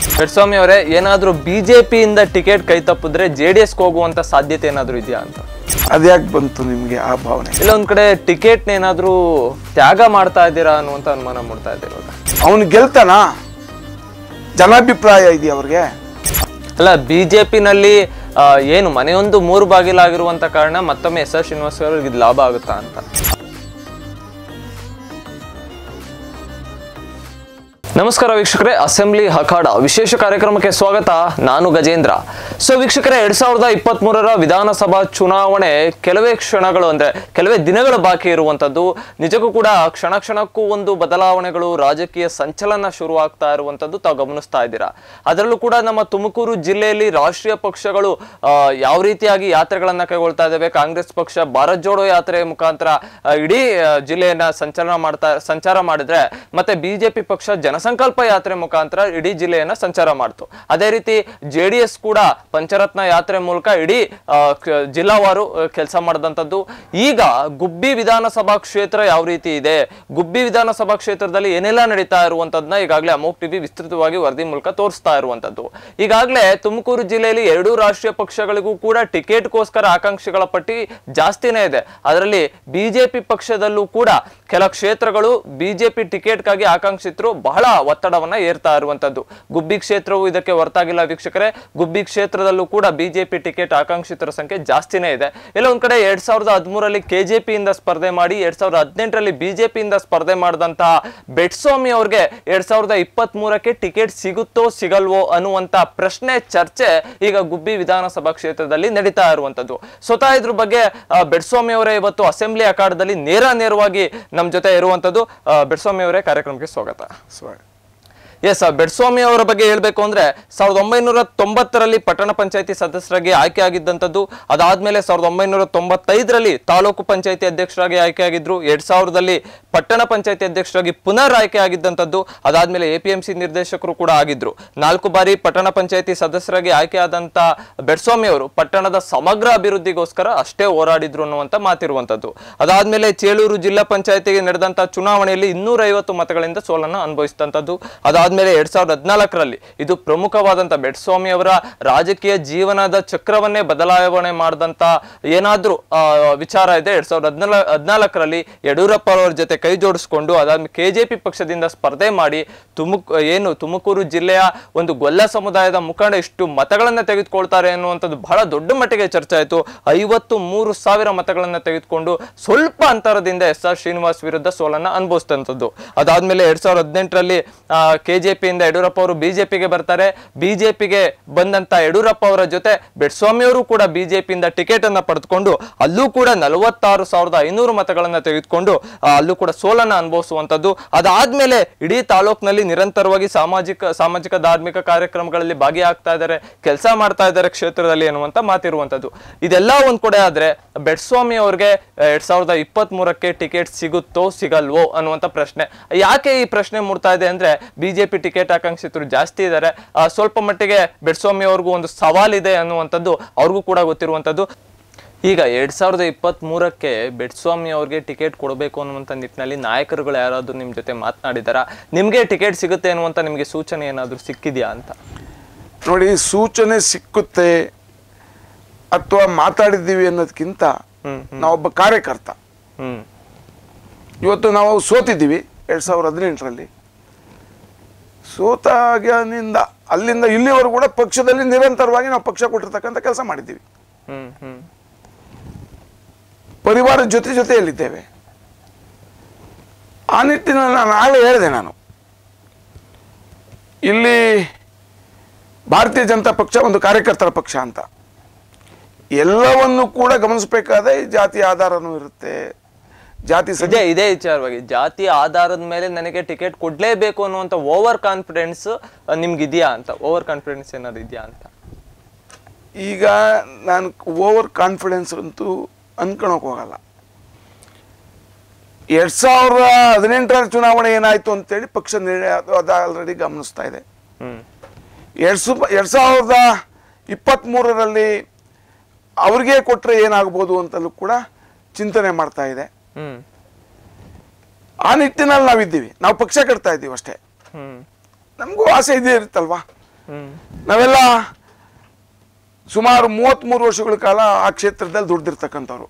ಬೆಟ್ಸ್ವಾಮಿ ಅವರೇ ಏನಾದ್ರೂ ಬಿಜೆಪಿಯಿಂದ ಟಿಕೆಟ್ ಕೈ ತಪ್ಪಿದ್ರೆ ಜೆ ಡಿ ಎಸ್ಗೆ ಹೋಗುವಂತ ಸಾಧ್ಯತೆ ಏನಾದ್ರೂ ಇದೆಯಾ ಅಂತ ಅದ್ಯಾಕೆ ಬಂತು ನಿಮಗೆ ಆ ಭಾವನೆ ಇಲ್ಲ ಒಂದ್ ಕಡೆ ಟಿಕೆಟ್ ಏನಾದ್ರೂ ತ್ಯಾಗ ಮಾಡ್ತಾ ಇದ್ದೀರಾ ಅನ್ನುವಂತ ಅನುಮಾನ ಮೂಡ್ತಾ ಇದೆ ಇವಾಗ ಅವನು ಗೆಲ್ತಾನ ಜನಾಭಿಪ್ರಾಯ ಇದೆಯಾ ಅವ್ರಿಗೆ ಅಲ್ಲ ಬಿಜೆಪಿನಲ್ಲಿ ಏನು ಮನೆಯೊಂದು ಮೂರು ಬಾಗಿಲಾಗಿರುವಂತ ಕಾರಣ ಮತ್ತೊಮ್ಮೆ ಎಸ್ ಆರ್ ಶ್ರೀನಿವಾಸ್ ಅವರಿಗೆ ಇದು ಲಾಭ ಆಗುತ್ತಾ ಅಂತ ನಮಸ್ಕಾರ ವೀಕ್ಷಕರೇ ಅಸೆಂಬ್ಲಿ ಅಖಾಡ ವಿಶೇಷ ಕಾರ್ಯಕ್ರಮಕ್ಕೆ ಸ್ವಾಗತ ನಾನು ಗಜೇಂದ್ರ ಸೊ ವೀಕ್ಷಕರೇ ಎರಡ್ ಸಾವಿರದ ಇಪ್ಪತ್ತ್ ಮೂರರ ವಿಧಾನಸಭಾ ಚುನಾವಣೆ ಕೆಲವೇ ಕ್ಷಣಗಳು ಅಂದ್ರೆ ಕೆಲವೇ ದಿನಗಳು ಬಾಕಿ ಇರುವಂತದ್ದು ನಿಜಕ್ಕೂ ಕೂಡ ಕ್ಷಣ ಕ್ಷಣಕ್ಕೂ ಒಂದು ಬದಲಾವಣೆಗಳು ರಾಜಕೀಯ ಸಂಚಲನ ಶುರುವಾಗ್ತಾ ಇರುವಂತದ್ದು ತಾವು ಗಮನಿಸ್ತಾ ಇದ್ದೀರಾ ಅದರಲ್ಲೂ ಕೂಡ ನಮ್ಮ ತುಮಕೂರು ಜಿಲ್ಲೆಯಲ್ಲಿ ರಾಷ್ಟ್ರೀಯ ಪಕ್ಷಗಳು ಆ, ಯಾವ ರೀತಿಯಾಗಿ ಯಾತ್ರೆಗಳನ್ನ ಕೈಗೊಳ್ತಾ ಇದ್ದಾವೆ ಕಾಂಗ್ರೆಸ್ ಪಕ್ಷ ಭಾರತ್ ಜೋಡೋ ಯಾತ್ರೆ ಮುಖಾಂತರ ಆ, ಇಡೀ ಆ, ಜಿಲ್ಲೆಯನ್ನ ಸಂಚಲನ ಮಾಡ್ತಾ ಸಂಚಾರ ಮಾಡಿದ್ರೆ ಮತ್ತೆ ಬಿಜೆಪಿ ಪಕ್ಷ ಜನಸಂಕಲ್ಪ ಯಾತ್ರೆ ಮುಖಾಂತರ ಇಡೀ ಜಿಲ್ಲೆಯನ್ನ ಸಂಚಾರ ಮಾಡ್ತು ಅದೇ ರೀತಿ ಜೆ ಡಿ ಎಸ್ ಕೂಡ ಪಂಚರತ್ನ ಯಾತ್ರೆ ಮೂಲಕ ಇಡೀ ಆ, ಕ- ಜಿಲ್ಲಾವಾರು ಕೆಲಸ ಮಾಡಿದಂಥದ್ದು ಈಗ ಗುಬ್ಬಿ ವಿಧಾನಸಭಾ ಕ್ಷೇತ್ರ ಯಾವ ರೀತಿ ಇದೆ ಗುಬ್ಬಿ ವಿಧಾನಸಭಾ ಕ್ಷೇತ್ರದಲ್ಲಿ ಏನೆಲ್ಲ ನಡೀತಾ ಇರುವಂತದನ್ನ ಈಗಾಗಲೇ ಅಮೋಕ್ ಟಿವಿ ವಿಸ್ತೃತವಾಗಿ ವರದಿ ಮೂಲಕ ತೋರಿಸ್ತಾ ಇರುವಂತದ್ದು ಈಗಾಗಲೇ ತುಮಕೂರು ಜಿಲ್ಲೆಯಲ್ಲಿ ಎರಡೂ ರಾಷ್ಟ್ರೀಯ ಪಕ್ಷಗಳಿಗೂ ಕೂಡ ಟಿಕೆಟ್ಗೋಸ್ಕರ ಆಕಾಂಕ್ಷಿಗಳ ಪಟ್ಟಿ ಜಾಸ್ತಿನೇ ಇದೆ ಅದರಲ್ಲಿ ಬಿಜೆಪಿ ಪಕ್ಷದಲ್ಲೂ ಕೂಡ ಕೆಲ ಕ್ಷೇತ್ರಗಳು ಬಿಜೆಪಿ ಟಿಕೆಟ್ಗಾಗಿ ಆಕಾಂಕ್ಷಿತರು ಬಹಳ ಒತ್ತಡವನ್ನ ಏರ್ತಾ ಇರುವಂತದ್ದು ಗುಬ್ಬಿ ಕ್ಷೇತ್ರವು ಇದಕ್ಕೆ ಹೊರತಾಗಿಲ್ಲ ವೀಕ್ಷಕರೇ ಗುಬ್ಬಿ ಕ್ಷೇತ್ರದಲ್ಲೂ ಕೂಡ ಬಿಜೆಪಿ ಟಿಕೆಟ್ ಆಕಾಂಕ್ಷಿತರ ಸಂಖ್ಯೆ ಜಾಸ್ತಿನೇ ಇದೆ ಎಲ್ಲ ಒಂದ್ ಕಡೆ ಎರಡ್ ಸಾವಿರದ ಹದಿಮೂರರಲ್ಲಿ ಕೆಜೆಪಿಯಿಂದ ಸ್ಪರ್ಧೆ ಮಾಡಿ ಎರಡ್ ಸಾವಿರದ ಹದಿನೆಂಟರಲ್ಲಿ ಬಿಜೆಪಿಯಿಂದ ಸ್ಪರ್ಧೆ ಮಾಡಿದಂತಹ ಬೆಟ್ಸ್ವಾಮಿ ಅವ್ರಿಗೆ ಎರಡ್ ಸಾವಿರದ ಇಪ್ಪತ್ತ್ ಮೂರಕ್ಕೆ ಟಿಕೆಟ್ ಸಿಗುತ್ತೋ ಸಿಗಲ್ವೋ ಅನ್ನುವಂತ ಪ್ರಶ್ನೆ ಚರ್ಚೆ ಈಗ ಗುಬ್ಬಿ ವಿಧಾನಸಭಾ ಕ್ಷೇತ್ರದಲ್ಲಿ ನಡೀತಾ ಇರುವಂತದ್ದು ಸ್ವತಃ ಇದ್ರ ಬಗ್ಗೆ ಆ, ಬೆಟ್ಸ್ವಾಮಿ ಅವರೇ ಇವತ್ತು ಅಸೆಂಬ್ಲಿ ಅಖಾಡದಲ್ಲಿ ನೇರ ನೇರವಾಗಿ ನಮ್ಮ ಜೊತೆ ಇರುವಂತದ್ದು ಆ, ಬೆಟ್ಸ್ವಾಮಿ ಅವರೇ ಕಾರ್ಯಕ್ರಮಕ್ಕೆ ಸ್ವಾಗತ ಸ್ವ- ಎಸ್ ಬೆಟ್ಸ್ವಾಮಿ ಅವರ ಬಗ್ಗೆ ಹೇಳ್ಬೇಕು ಅಂದ್ರೆ ಸಾವಿರದ ಒಂಬೈನೂರ ತೊಂಬತ್ತರಲ್ಲಿ ಪಟ್ಟಣ ಪಂಚಾಯತಿ ಸದಸ್ಯರಾಗಿ ಆಯ್ಕೆ ಆಗಿದ್ದಂಥದ್ದು ಅದಾದ್ಮೇಲೆ ಸಾವಿರದ ಒಂಬೈನೂರ ತೊಂಬತ್ತೈದರಲ್ಲಿ ತಾಲೂಕು ಪಂಚಾಯತಿ ಅಧ್ಯಕ್ಷರಾಗಿ ಆಯ್ಕೆ ಆಗಿದ್ರು ಎರಡ್ ಸಾವಿರದಲ್ಲಿ ಪಟ್ಟಣ ಪಂಚಾಯತಿ ಅಧ್ಯಕ್ಷರಾಗಿ ಪುನರ್ ಆಯ್ಕೆ ಆಗಿದ್ದಂಥದ್ದು ಅದಾದ್ಮೇಲೆ ಎಪಿಎಂಸಿ ನಿರ್ದೇಶಕರು ಕೂಡ ಆಗಿದ್ರು ನಾಲ್ಕು ಬಾರಿ ಪಟ್ಟಣ ಪಂಚಾಯತಿ ಸದಸ್ಯರಾಗಿ ಆಯ್ಕೆ ಆದಂತ ಬೆಟ್ಸ್ವಾಮಿ ಅವರು ಪಟ್ಟಣದ ಸಮಗ್ರ ಅಭಿವೃದ್ಧಿಗೋಸ್ಕರ ಅಷ್ಟೇ ಹೋರಾಡಿದ್ರು ಅನ್ನುವಂತ ಮಾತಿರುವಂತದ್ದು ಅದಾದ್ಮೇಲೆ ಚೇಳೂರು ಜಿಲ್ಲಾ ಪಂಚಾಯತಿಗೆ ನಡೆದಂತ ಚುನಾವಣೆಯಲ್ಲಿ ಇನ್ನೂರ ಐವತ್ತು ಮತಗಳಿಂದ ಸೋಲನ್ನು ಅನುಭವಿಸಿದಂಥದ್ದು ಅದಾದ್ಮೇಲೆ ಎರಡ್ ಸಾವಿರದ ಹದಿನಾಲ್ಕರಲ್ಲಿ ಇದು ಪ್ರಮುಖವಾದಂತ ಬೆಟ್ಸ್ವಾಮಿ ಅವರ ರಾಜಕೀಯ ಜೀವನದ ಚಕ್ರವನ್ನೇ ಬದಲಾವಣೆ ಮಾಡಿದಂತ ಏನಾದ್ರೂ ಆ, ವಿಚಾರ ಇದೆ ಎರಡ್ ಸಾವಿರದ ಹದಿನಾಲ ಹದಿನಾಲ್ಕರಲ್ಲಿ ಯಡಿಯೂರಪ್ಪ ಅವರ ಜೊತೆ ಕೈ ಜೋಡಿಸ್ಕೊಂಡು ಅದಾದ್ಮೇಲೆ ಕೆಜೆಪಿ ಪಕ್ಷದಿಂದ ಸ್ಪರ್ಧೆ ಮಾಡಿ ತುಮಕ್ ಏನು ತುಮಕೂರು ಜಿಲ್ಲೆಯ ಒಂದು ಗೊಲ್ಲ ಸಮುದಾಯದ ಮುಖಂಡ ಇಷ್ಟು ಮತಗಳನ್ನ ತೆಗೆದುಕೊಳ್ತಾರೆ ಅನ್ನುವಂಥದ್ದು ಬಹಳ ದೊಡ್ಡ ಮಟ್ಟಿಗೆ ಚರ್ಚೆ ಆಯಿತು ಐವತ್ತು ಮೂರು ಸಾವಿರ ಮತಗಳನ್ನ ತೆಗೆದುಕೊಂಡು ಸ್ವಲ್ಪ ಅಂತರದಿಂದ ಎಸ್ ಆರ್ ಶ್ರೀನಿವಾಸ್ ವಿರುದ್ಧ ಸೋಲನ್ನ ಅನುಭವಿಸಿದಂಥದ್ದು ಅದಾದ್ಮೇಲೆ ಎರಡ್ ಸಾವಿರದ ಹದಿನೆಂಟರಲ್ಲಿ ಕೆಜೆಪಿಯಿಂದ ಯಡಿಯೂರಪ್ಪ ಅವರು ಬಿಜೆಪಿಗೆ ಬರ್ತಾರೆ ಬಿಜೆಪಿಗೆ ಬಂದಂತ ಯಡಿಯೂರಪ್ಪ ಅವರ ಜೊತೆ ಬೆಟ್ಸ್ವಾಮಿ ಅವರು ಕೂಡ ಬಿಜೆಪಿಯಿಂದ ಟಿಕೆಟ್ ಅನ್ನ ಪಡೆದುಕೊಂಡು ಅಲ್ಲೂ ಕೂಡ ನಲವತ್ತಾರು ಸಾವಿರದ ಐನೂರು ಮತಗಳನ್ನ ತೆಗೆದುಕೊಂಡು ಆ, ಅಲ್ಲೂ ಕೂಡ ಸೋಲನ್ನ ಅನುಭವಿಸುವಂತದ್ದು ಅದಾದ್ಮೇಲೆ ಇಡೀ ತಾಲೂಕಿನಲ್ಲಿ ನಿರಂತರವಾಗಿ ಸಾಮಾಜಿಕ ಸಾಮಾಜಿಕ ಧಾರ್ಮಿಕ ಕಾರ್ಯಕ್ರಮಗಳಲ್ಲಿ ಭಾಗಿಯಾಗ್ತಾ ಇದ್ದಾರೆ ಕೆಲಸ ಮಾಡ್ತಾ ಇದ್ದಾರೆ ಕ್ಷೇತ್ರದಲ್ಲಿ ಅನ್ನುವಂತ ಮಾತಿರುವಂತದ್ದು ಇದೆಲ್ಲ ಒಂದ್ ಕಡೆ ಆದ್ರೆ ಬೆಟ್ಸ್ವಾಮಿ ಅವ್ರಿಗೆ ಆ, ಎರಡ್ ಸಾವಿರದ ಇಪ್ಪತ್ತ್ ಮೂರಕ್ಕೆ ಟಿಕೆಟ್ ಸಿಗುತ್ತೋ ಸಿಗಲ್ವೋ ಅನ್ನುವಂತ ಪ್ರಶ್ನೆ ಯಾಕೆ ಈ ಪ್ರಶ್ನೆ ಮೂಡ್ತಾ ಇದೆ ಅಂದ್ರೆ ಬಿಜೆಪಿ ಟಿಕೆಟ್ ಆಕಾಂಕ್ಷಿತರು ಜಾಸ್ತಿ ಇದ್ದಾರೆ ಆ, ಸ್ವಲ್ಪ ಮಟ್ಟಿಗೆ ಬೆಟ್ಸ್ವಾಮಿ ಅವ್ರಿಗೂ ಒಂದು ಸವಾಲಿದೆ ಅನ್ನುವಂಥದ್ದು ಅವ್ರಿಗೂ ಕೂಡ ಗೊತ್ತಿರುವಂತದ್ದು ಈಗ ಎರಡ್ ಸಾವಿರದ ಇಪ್ಪತ್ತ್ ಮೂರಕ್ಕೆ ಬೆಟ್ಸ್ವಾಮಿ ಅವ್ರಿಗೆ ಟಿಕೆಟ್ ಕೊಡಬೇಕು ಅನ್ನುವಂಥ ನಿಟ್ಟಿನಲ್ಲಿ ನಾಯಕರುಗಳು ಯಾರಾದ್ರೂ ನಿಮ್ ಜೊತೆ ಮಾತನಾಡಿದಾರ ನಿಮ್ಗೆ ಟಿಕೆಟ್ ಸಿಗುತ್ತೆ ಅನ್ನುವಂಥ ನಿಮ್ಗೆ ಸೂಚನೆ ಏನಾದ್ರೂ ಸಿಕ್ಕಿದ್ಯಾ ಅಂತ ನೋಡಿ ಸೂಚನೆ ಸಿಕ್ಕುತ್ತೆ ಅಥವಾ ಮಾತಾಡಿದ್ದೀವಿ ಅನ್ನೋದಕ್ಕಿಂತ ಹ್ಮ್ ನಾವೊಬ್ಬ ಕಾರ್ಯಕರ್ತ ಹ್ಮ್ ಇವತ್ತು ನಾವು ಸೋತಿದ್ದೀವಿ ಎರಡು ಸಾವಿರದ ಹದಿನೆಂಟರಲ್ಲಿ ಸೋತಾಗಿನಿಂದ ಅಲ್ಲಿಂದ ಇಲ್ಲಿವರೆಗೂ ಕೂಡ ಪಕ್ಷದಲ್ಲಿ ನಿರಂತರವಾಗಿ ನಾವು ಪಕ್ಷ ಕೊಟ್ಟಿರ್ತಕ್ಕಂಥ ಕೆಲಸ ಮಾಡಿದ್ದೀವಿ ಹ್ಮ್ ಹ್ಮ್ ಪರಿವಾರದ ಜೊತೆ ಜೊತೆಯಲ್ಲಿದ್ದೇವೆ ಆ ನಿಟ್ಟಿನಲ್ಲಿ ನಾನು ಆಗಲೇ ಹೇಳಿದೆ ನಾನು ಇಲ್ಲಿ ಭಾರತೀಯ ಜನತಾ ಪಕ್ಷ ಒಂದು ಕಾರ್ಯಕರ್ತರ ಪಕ್ಷ ಅಂತ ಎಲ್ಲವನ್ನು ಕೂಡ ಗಮನಿಸಬೇಕಾದ ಈ ಜಾತಿ ಆಧಾರನೂ ಇರುತ್ತೆ ಜಾತಿ ಸಜ ಇದೇ ಇದೇ ವಿಚಾರವಾಗಿ ಜಾತಿ ಆಧಾರದ ಮೇಲೆ ನನಗೆ ಟಿಕೆಟ್ ಕೊಡ್ಲೇಬೇಕು ಅನ್ನುವಂಥ ಓವರ್ ಕಾನ್ಫಿಡೆನ್ಸ್ ನಿಮ್ಗೆ ಇದೆಯಾ ಅಂತ ಓವರ್ ಕಾನ್ಫಿಡೆನ್ಸ್ ಏನಾದ್ರು ಇದೆಯಾ ಅಂತ ಈಗ ನಾನು ಓವರ್ ಕಾನ್ಫಿಡೆನ್ಸ್ ಅಂತೂ ಅನ್ಕೊಳಕ್ ಹೋಗಲ್ಲ ಎರಡ್ ಸಾವಿರದ ಹದಿನೆಂಟರ ಚುನಾವಣೆ ಏನಾಯ್ತು ಅಂತೇಳಿ ಪಕ್ಷ ನಿರ್ಣಯ ಅದು ಅದು ಆಲ್ರೆಡಿ ಗಮನಿಸ್ತಾ ಇದೆ ಹ್ಮ್ ಎರಡ್ ಸು ಎರಡ್ ಸಾವಿರದ ಇಪ್ಪತ್ತ್ಮೂರರಲ್ಲಿ ಅವ್ರಿಗೆ ಕೊಟ್ಟರೆ ಏನಾಗ್ಬೋದು ಅಂತಲೂ ಕೂಡ ಚಿಂತನೆ ಮಾಡ್ತಾ ಇದೆ ಹ್ಮ್ ಆ ನಿಟ್ಟಿನಲ್ಲಿ ನಾವಿದ್ದೀವಿ ನಾವು ಪಕ್ಷ ಕಟ್ತಾ ಇದ್ದೀವಿ ಅಷ್ಟೇ ಹ್ಮ್ ನಮಗೂ ಆಸೆ ಇದೇ ಇರುತ್ತಲ್ವಾ ಹ್ಮ್ ನಾವೆಲ್ಲ ಸುಮಾರು ಮೂವತ್ತ್ಮೂರು ವರ್ಷಗಳ ಕಾಲ ಆ ಕ್ಷೇತ್ರದಲ್ಲಿ ದುಡ್ದಿರ್ತಕ್ಕಂಥವ್ರು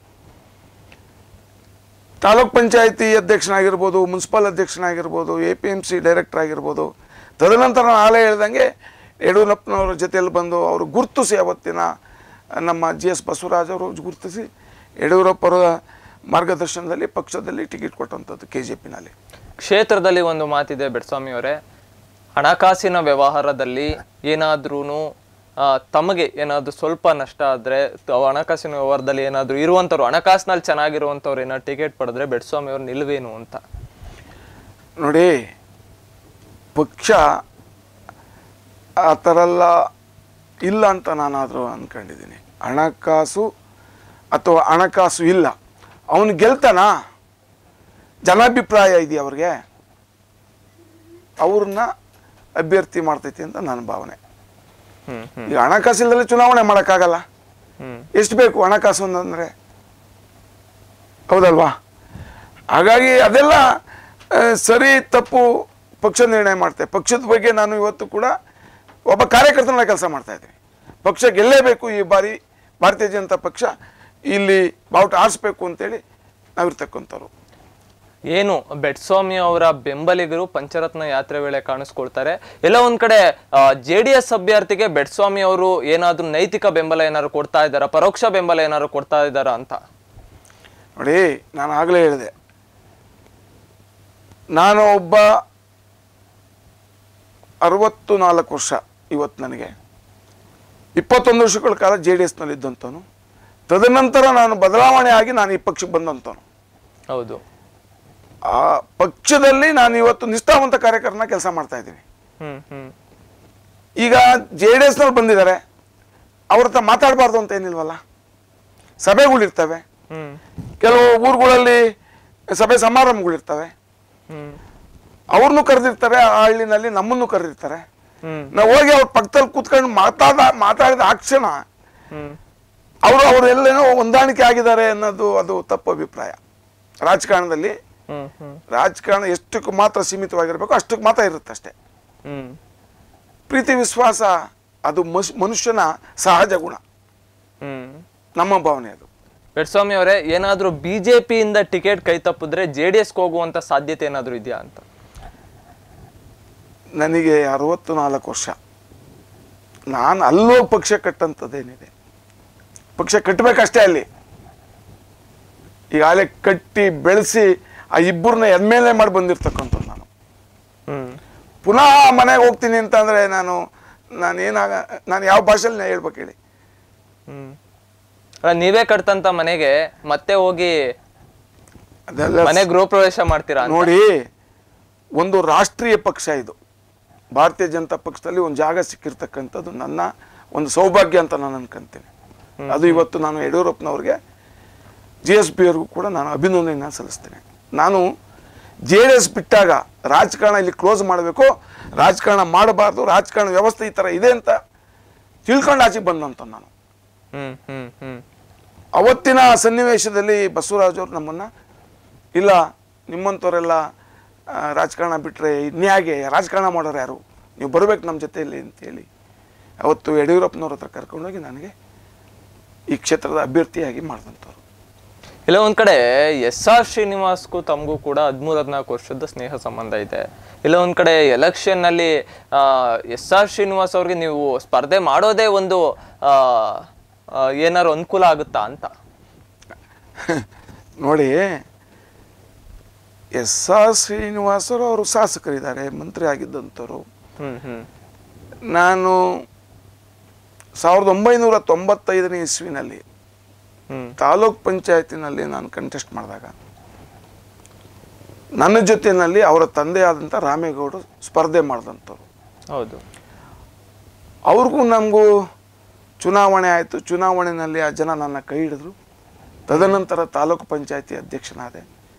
ತಾಲೂಕ್ ಪಂಚಾಯತಿ ಅಧ್ಯಕ್ಷನಾಗಿರ್ಬೋದು ಮುನ್ಸಿಪಲ್ ಅಧ್ಯಕ್ಷನಾಗಿರ್ಬೋದು A P M C director ಆಗಿರ್ಬೋದು ತದನಂತರ ನಾಳೆ ಹೇಳ್ದಂಗೆ ಯಡಿಯೂರಪ್ಪನವರ ಜೊತೆಯಲ್ಲಿ ಬಂದು ಅವರು ಗುರುತಿಸಿ ಅವತ್ತಿನ ನಮ್ಮ ಜಿ ಎಸ್ ಬಸವರಾಜ್ ಅವರು ಗುರುತಿಸಿ ಯಡಿಯೂರಪ್ಪರ ಮಾರ್ಗದರ್ಶನದಲ್ಲಿ ಪಕ್ಷದಲ್ಲಿ ಟಿಕೆಟ್ ಕೊಟ್ಟಂಥದ್ದು ಕೆ ಜೆ ಪಿನಲ್ಲಿ ಕ್ಷೇತ್ರದಲ್ಲಿ ಒಂದು ಮಾತಿದೆ ಬೆಡ್ಸ್ವಾಮಿ ಅವರೇ ಹಣಕಾಸಿನ ವ್ಯವಹಾರದಲ್ಲಿ ಏನಾದ್ರೂ ತಮಗೆ ಏನಾದ್ರು ಸ್ವಲ್ಪ ನಷ್ಟ ಆದ್ರೆ ತ- ಹಣಕಾಸಿನ ವ್ಯವಹಾರದಲ್ಲಿ ಏನಾದ್ರು ಇರುವಂತವ್ರು ಹಣಕಾಸಿನಲ್ಲಿ ಚೆನ್ನಾಗಿರುವಂತವ್ರು ಏನಾದ್ರು ಟಿಕೆಟ್ ಪಡೆದ್ರೆ ಬೆಡ್ಸ್ವಾಮಿ ಅವ್ರ ನಿಲ್ವೇನು ಅಂತ ನೋಡಿ ಪಕ್ಷ ಆ ಥರ ಎಲ್ಲ ಇಲ್ಲ ಅಂತ ನಾನಾದರೂ ಅಂದ್ಕೊಂಡಿದ್ದೀನಿ ಹಣಕಾಸು ಅಥವಾ ಹಣಕಾಸು ಇಲ್ಲ ಅವನು ಗೆಲ್ತಾನ ಜನಾಭಿಪ್ರಾಯ ಇದೆಯಾ ಅವ್ರಿಗೆ ಅವ್ರನ್ನ ಅಭ್ಯರ್ಥಿ ಮಾಡ್ತೈತಿ ಅಂತ ನನ್ನ ಭಾವನೆ ಹ್ಮ್ ಹ್ಮ್ ಈಗ ಹಣಕಾಸು ಇಲ್ಲದೆ ಚುನಾವಣೆ ಮಾಡೋಕ್ಕಾಗಲ್ಲ ಹ್ಮ್ ಎಷ್ಟು ಬೇಕು ಹಣಕಾಸು ಅಂತಂದರೆ ಹೌದಲ್ವಾ ಹಾಗಾಗಿ ಅದೆಲ್ಲ ಆ, ಸರಿ ತಪ್ಪು ಪಕ್ಷ ನಿರ್ಣಯ ಮಾಡ್ತೆ ಪಕ್ಷದ ಬಗ್ಗೆ ನಾನು ಇವತ್ತು ಕೂಡ ಒಬ್ಬ ಕಾರ್ಯಕರ್ತನ ಕೆಲಸ ಮಾಡ್ತಾ ಇದ್ದೀನಿ ಪಕ್ಷ ಗೆಲ್ಲೇಬೇಕು ಈ ಬಾರಿ ಭಾರತೀಯ ಜನತಾ ಪಕ್ಷ ಇಲ್ಲಿ ಬಾವುಟ ಆರಿಸ್ಬೇಕು ಅಂತೇಳಿ ನಾವಿರ್ತಕ್ಕಂಥವ್ರು ಏನು ಬೆಟ್ಸ್ವಾಮಿ ಅವರ ಬೆಂಬಲಿಗರು ಪಂಚರತ್ನ ಯಾತ್ರೆ ವೇಳೆ ಕಾಣಿಸ್ಕೊಳ್ತಾರೆ ಎಲ್ಲ ಒಂದ್ ಕಡೆ ಜೆ ಡಿ ಎಸ್ ಅಭ್ಯರ್ಥಿಗೆ ಬೆಟ್ಸ್ವಾಮಿ ಅವರು ಏನಾದ್ರು ನೈತಿಕ ಬೆಂಬಲ ಏನಾದ್ರು ಕೊಡ್ತಾ ಇದ್ದಾರಾ ಪರೋಕ್ಷ ಬೆಂಬಲ ಏನಾದ್ರು ಕೊಡ್ತಾ ಇದ್ದಾರಾ ಅಂತ ನೋಡಿ ನಾನು ಆಗಲೇ ಹೇಳಿದೆ ನಾನು ಒಬ್ಬ ಅರವತ್ತು ನಾಲ್ಕು ವರ್ಷ ಇವತ್ತು ನನಗೆ ಇಪ್ಪತ್ತೊಂದು ವರ್ಷಗಳ ಕಾಲ ಜೆ ಡಿ ಎಸ್ನಲ್ಲಿ ಇದ್ದಂಥವನು ತದನಂತರ ನಾನು ಬದಲಾವಣೆ ಆಗಿ ನಾನು ಈ ಪಕ್ಷಕ್ಕೆ ಬಂದಂಥವನು ಹೌದು ಆ ಪಕ್ಷದಲ್ಲಿ ನಾನು ಇವತ್ತು ನಿಷ್ಠಾವಂತ ಕಾರ್ಯಕರ್ತನ ಕೆಲಸ ಮಾಡ್ತಾ ಇದ್ದೀನಿ ಹ್ಮ್ ಹ್ಮ್ ಈಗ ಜೆ ಡಿ ಎಸ್ನಲ್ಲಿ ಬಂದಿದ್ದಾರೆ ಅವ್ರ ಹತ್ರ ಮಾತಾಡಬಾರ್ದು ಅಂತ ಏನಿಲ್ವಲ್ಲ ಸಭೆಗಳಿರ್ತವೆ ಹ್ಮ್ ಕೆಲವು ಊರುಗಳಲ್ಲಿ ಸಭೆ ಸಮಾರಂಭಗಳಿರ್ತವೆ ಹ್ಮ್ ಅವ್ರನ್ನೂ ಕರೆದಿರ್ತಾರೆ ಆ ಹಳ್ಳಿನಲ್ಲಿ ನಮ್ಮನ್ನು ಕರೆದಿರ್ತಾರೆ ಹ್ಮ್ ನಾವು ಹೋಗಿ ಅವ್ರ ಪಕ್ಕದಲ್ಲಿ ಕೂತ್ಕೊಂಡು ಮಾತಾಡ ಮಾತಾಡಿದ ಆ ಕ್ಷಣ ಹ್ಮ್ ಅವರು ಅವರೆಲ್ಲೇನೋ ಹೊಂದಾಣಿಕೆ ಆಗಿದ್ದಾರೆ ಅನ್ನೋದು ಅದು ತಪ್ಪು ಅಭಿಪ್ರಾಯ ರಾಜಕಾರಣದಲ್ಲಿ ಹ್ಮ್ ಹ್ಮ್ ರಾಜಕಾರಣ ಎಷ್ಟಕ್ಕೆ ಮಾತ್ರ ಸೀಮಿತವಾಗಿರಬೇಕು ಅಷ್ಟಕ್ಕೆ ಮಾತ್ರ ಇರುತ್ತೆ ಅಷ್ಟೇ ಹ್ಮ್ ಪ್ರೀತಿ ವಿಶ್ವಾಸ ಅದು ಮನುಷ್ಯ- ಮನುಷ್ಯನ ಸಹಜ ಗುಣ ಹ್ಮ್ ನಮ್ಮ ಭಾವನೆ ಅದು ಬೆಟ್ಸ್ವಾಮಿ ಅವರೇ ಏನಾದ್ರೂ ಬಿಜೆಪಿಯಿಂದ ಟಿಕೆಟ್ ಕೈ ತಪ್ಪಿದ್ರೆ ಜೆ ಡಿ ಎಸ್ಗೆ ಹೋಗುವಂತ ಸಾಧ್ಯತೆ ಏನಾದ್ರೂ ಇದೆಯಾ ಅಂತ ನನಗೆ ಅರವತ್ತು ನಾಲ್ಕು ವರ್ಷ ನಾನು ಅಲ್ಲೋ ಪಕ್ಷ ಕಟ್ಟಂಥದ್ದೇನಿದೆ ಪಕ್ಷ ಕಟ್ಟಬೇಕಷ್ಟೇ ಅಲ್ಲಿ ಈಗಾಗಲೇ ಕಟ್ಟಿ ಬೆಳೆಸಿ ಆ ಇಬ್ಬರನ್ನ ಎಮ್ಮೆಲೆ ಮಾಡಿ ಬಂದಿರ್ತಕ್ಕಂಥದ್ದು ನಾನು ಹ್ಮ್ ಪುನಃ ಮನೆಗೆ ಹೋಗ್ತೀನಿ ಅಂತಂದರೆ ನಾನು ನಾನು ಏನಾಗ ನಾನು ಯಾವ ಭಾಷೆಯಲ್ಲಿ ಹೇಳ್ಬೇಕು ಹೇಳಿ ಹ್ಮ್ ಅಲ್ಲ, ನೀವೇ ಕಟ್ತಂತ ಮನೆಗೆ ಮತ್ತೆ ಹೋಗಿ ಅದೆಲ್ಲ ಮನೆ ಗೃಹ ಪ್ರವೇಶ ಮಾಡ್ತೀರಾ ಅಂತ? ನೋಡಿ ಒಂದು ರಾಷ್ಟ್ರೀಯ ಪಕ್ಷ ಇದು ಭಾರತೀಯ ಜನತಾ ಪಕ್ಷದಲ್ಲಿ ಒಂದು ಜಾಗ ಸಿಕ್ಕಿರ್ತಕ್ಕಂಥದ್ದು ನನ್ನ ಒಂದು ಸೌಭಾಗ್ಯ ಅಂತ ನಾನು ಅನ್ಕೊಂತೀನಿ ಅದು ಇವತ್ತು ನಾನು ಯಡಿಯೂರಪ್ಪನವ್ರಿಗೆ ಜಿ ಎಸ್ ಪಿ ಅವ್ರಿಗೂ ಕೂಡ ನಾನು ಅಭಿನಂದನೆಯನ್ನು ಸಲ್ಲಿಸ್ತೇನೆ ನಾನು ಜೆ ಡಿ ಎಸ್ ಬಿಟ್ಟಾಗ ರಾಜಕಾರಣ ಇಲ್ಲಿ ಕ್ಲೋಸ್ ಮಾಡಬೇಕು ರಾಜಕಾರಣ ಮಾಡಬಾರ್ದು ರಾಜಕಾರಣ ವ್ಯವಸ್ಥೆ ಈ ಥರ ಇದೆ ಅಂತ ತಿಳ್ಕೊಂಡು ಆಚೆಗೆ ಬಂದಂತ ನಾನು ಹ್ಮ್ ಹ್ಮ್ ಹ್ಮ್ ಅವತ್ತಿನ ಸನ್ನಿವೇಶದಲ್ಲಿ ಬಸವರಾಜ್ ಅವರು ನಮ್ಮನ್ನು ಇಲ್ಲ ನಿಮ್ಮಂಥವರೆಲ್ಲ ಆ, ರಾಜಕಾರಣ ಬಿಟ್ಟರೆ ಇನ್ಯಾಗೆ ರಾಜಕಾರಣ ಮಾಡೋರು ಯಾರು ನೀವು ಬರಬೇಕು ನಮ್ಮ ಜೊತೆಯಲ್ಲಿ ಅಂತೇಳಿ ಅವತ್ತು ಯಡಿಯೂರಪ್ಪನವ್ರ ಹತ್ರ ಕರ್ಕೊಂಡೋಗಿ ನನಗೆ ಈ ಕ್ಷೇತ್ರದ ಅಭ್ಯರ್ಥಿಯಾಗಿ ಮಾಡಿದಂಥವ್ರು ಇಲ್ಲ ಒಂದ್ ಕಡೆ ಎಸ್ ಆರ್ ಶ್ರೀನಿವಾಸ್ಗೂ ತಮಗೂ ಕೂಡ ಹದಿಮೂರು ಹದಿನಾಲ್ಕು ವರ್ಷದ ಸ್ನೇಹ ಸಂಬಂಧ ಇದೆ ಇಲ್ಲ ಒಂದ್ ಕಡೆ ಎಲೆಕ್ಷನ್ ನಲ್ಲಿ ಎಸ್ ಆರ್ ಶ್ರೀನಿವಾಸ್ ಅವ್ರಿಗೆ ನೀವು ಸ್ಪರ್ಧೆ ಮಾಡೋದೇ ಒಂದು ಆ, ಆ, ಏನಾದ್ರು ಅನುಕೂಲ ಆಗುತ್ತಾ ಅಂತ ನೋಡಿ ಎಸ್ ಆರ್ ಶ್ರೀನಿವಾಸರು ಅವರು ಶಾಸಕರಿದ್ದಾರೆ ಮಂತ್ರಿ ಆಗಿದ್ದಂಥವ್ರು ಹ್ಮ್ ಹ್ಮ್ ನಾನು ಸಾವಿರದ ಒಂಬೈನೂರ ತೊಂಬತ್ತೈದನೇ ಇಸ್ವಿನಲ್ಲಿ ಹ್ಮ್ ತಾಲೂಕ್ ಪಂಚಾಯತಿನಲ್ಲಿ ನಾನು ಕಂಟೆಸ್ಟ್ ಮಾಡಿದಾಗ ನನ್ನ ಜೊತೆಯಲ್ಲಿ ಅವರ ತಂದೆಯಾದಂಥ ರಾಮೇಗೌಡರು ಸ್ಪರ್ಧೆ ಮಾಡಿದಂಥವ್ರು ಹೌದು ಅವ್ರಿಗೂ ನಮಗೂ ಚುನಾವಣೆ ಆಯಿತು ಚುನಾವಣೆಯಲ್ಲಿ ಆ ಜನ ನನ್ನ ಕೈ ಹಿಡಿದ್ರು ತದನಂತರ ತಾಲೂಕು ಪಂಚಾಯತಿ ಅಧ್ಯಕ್ಷನಾದೆ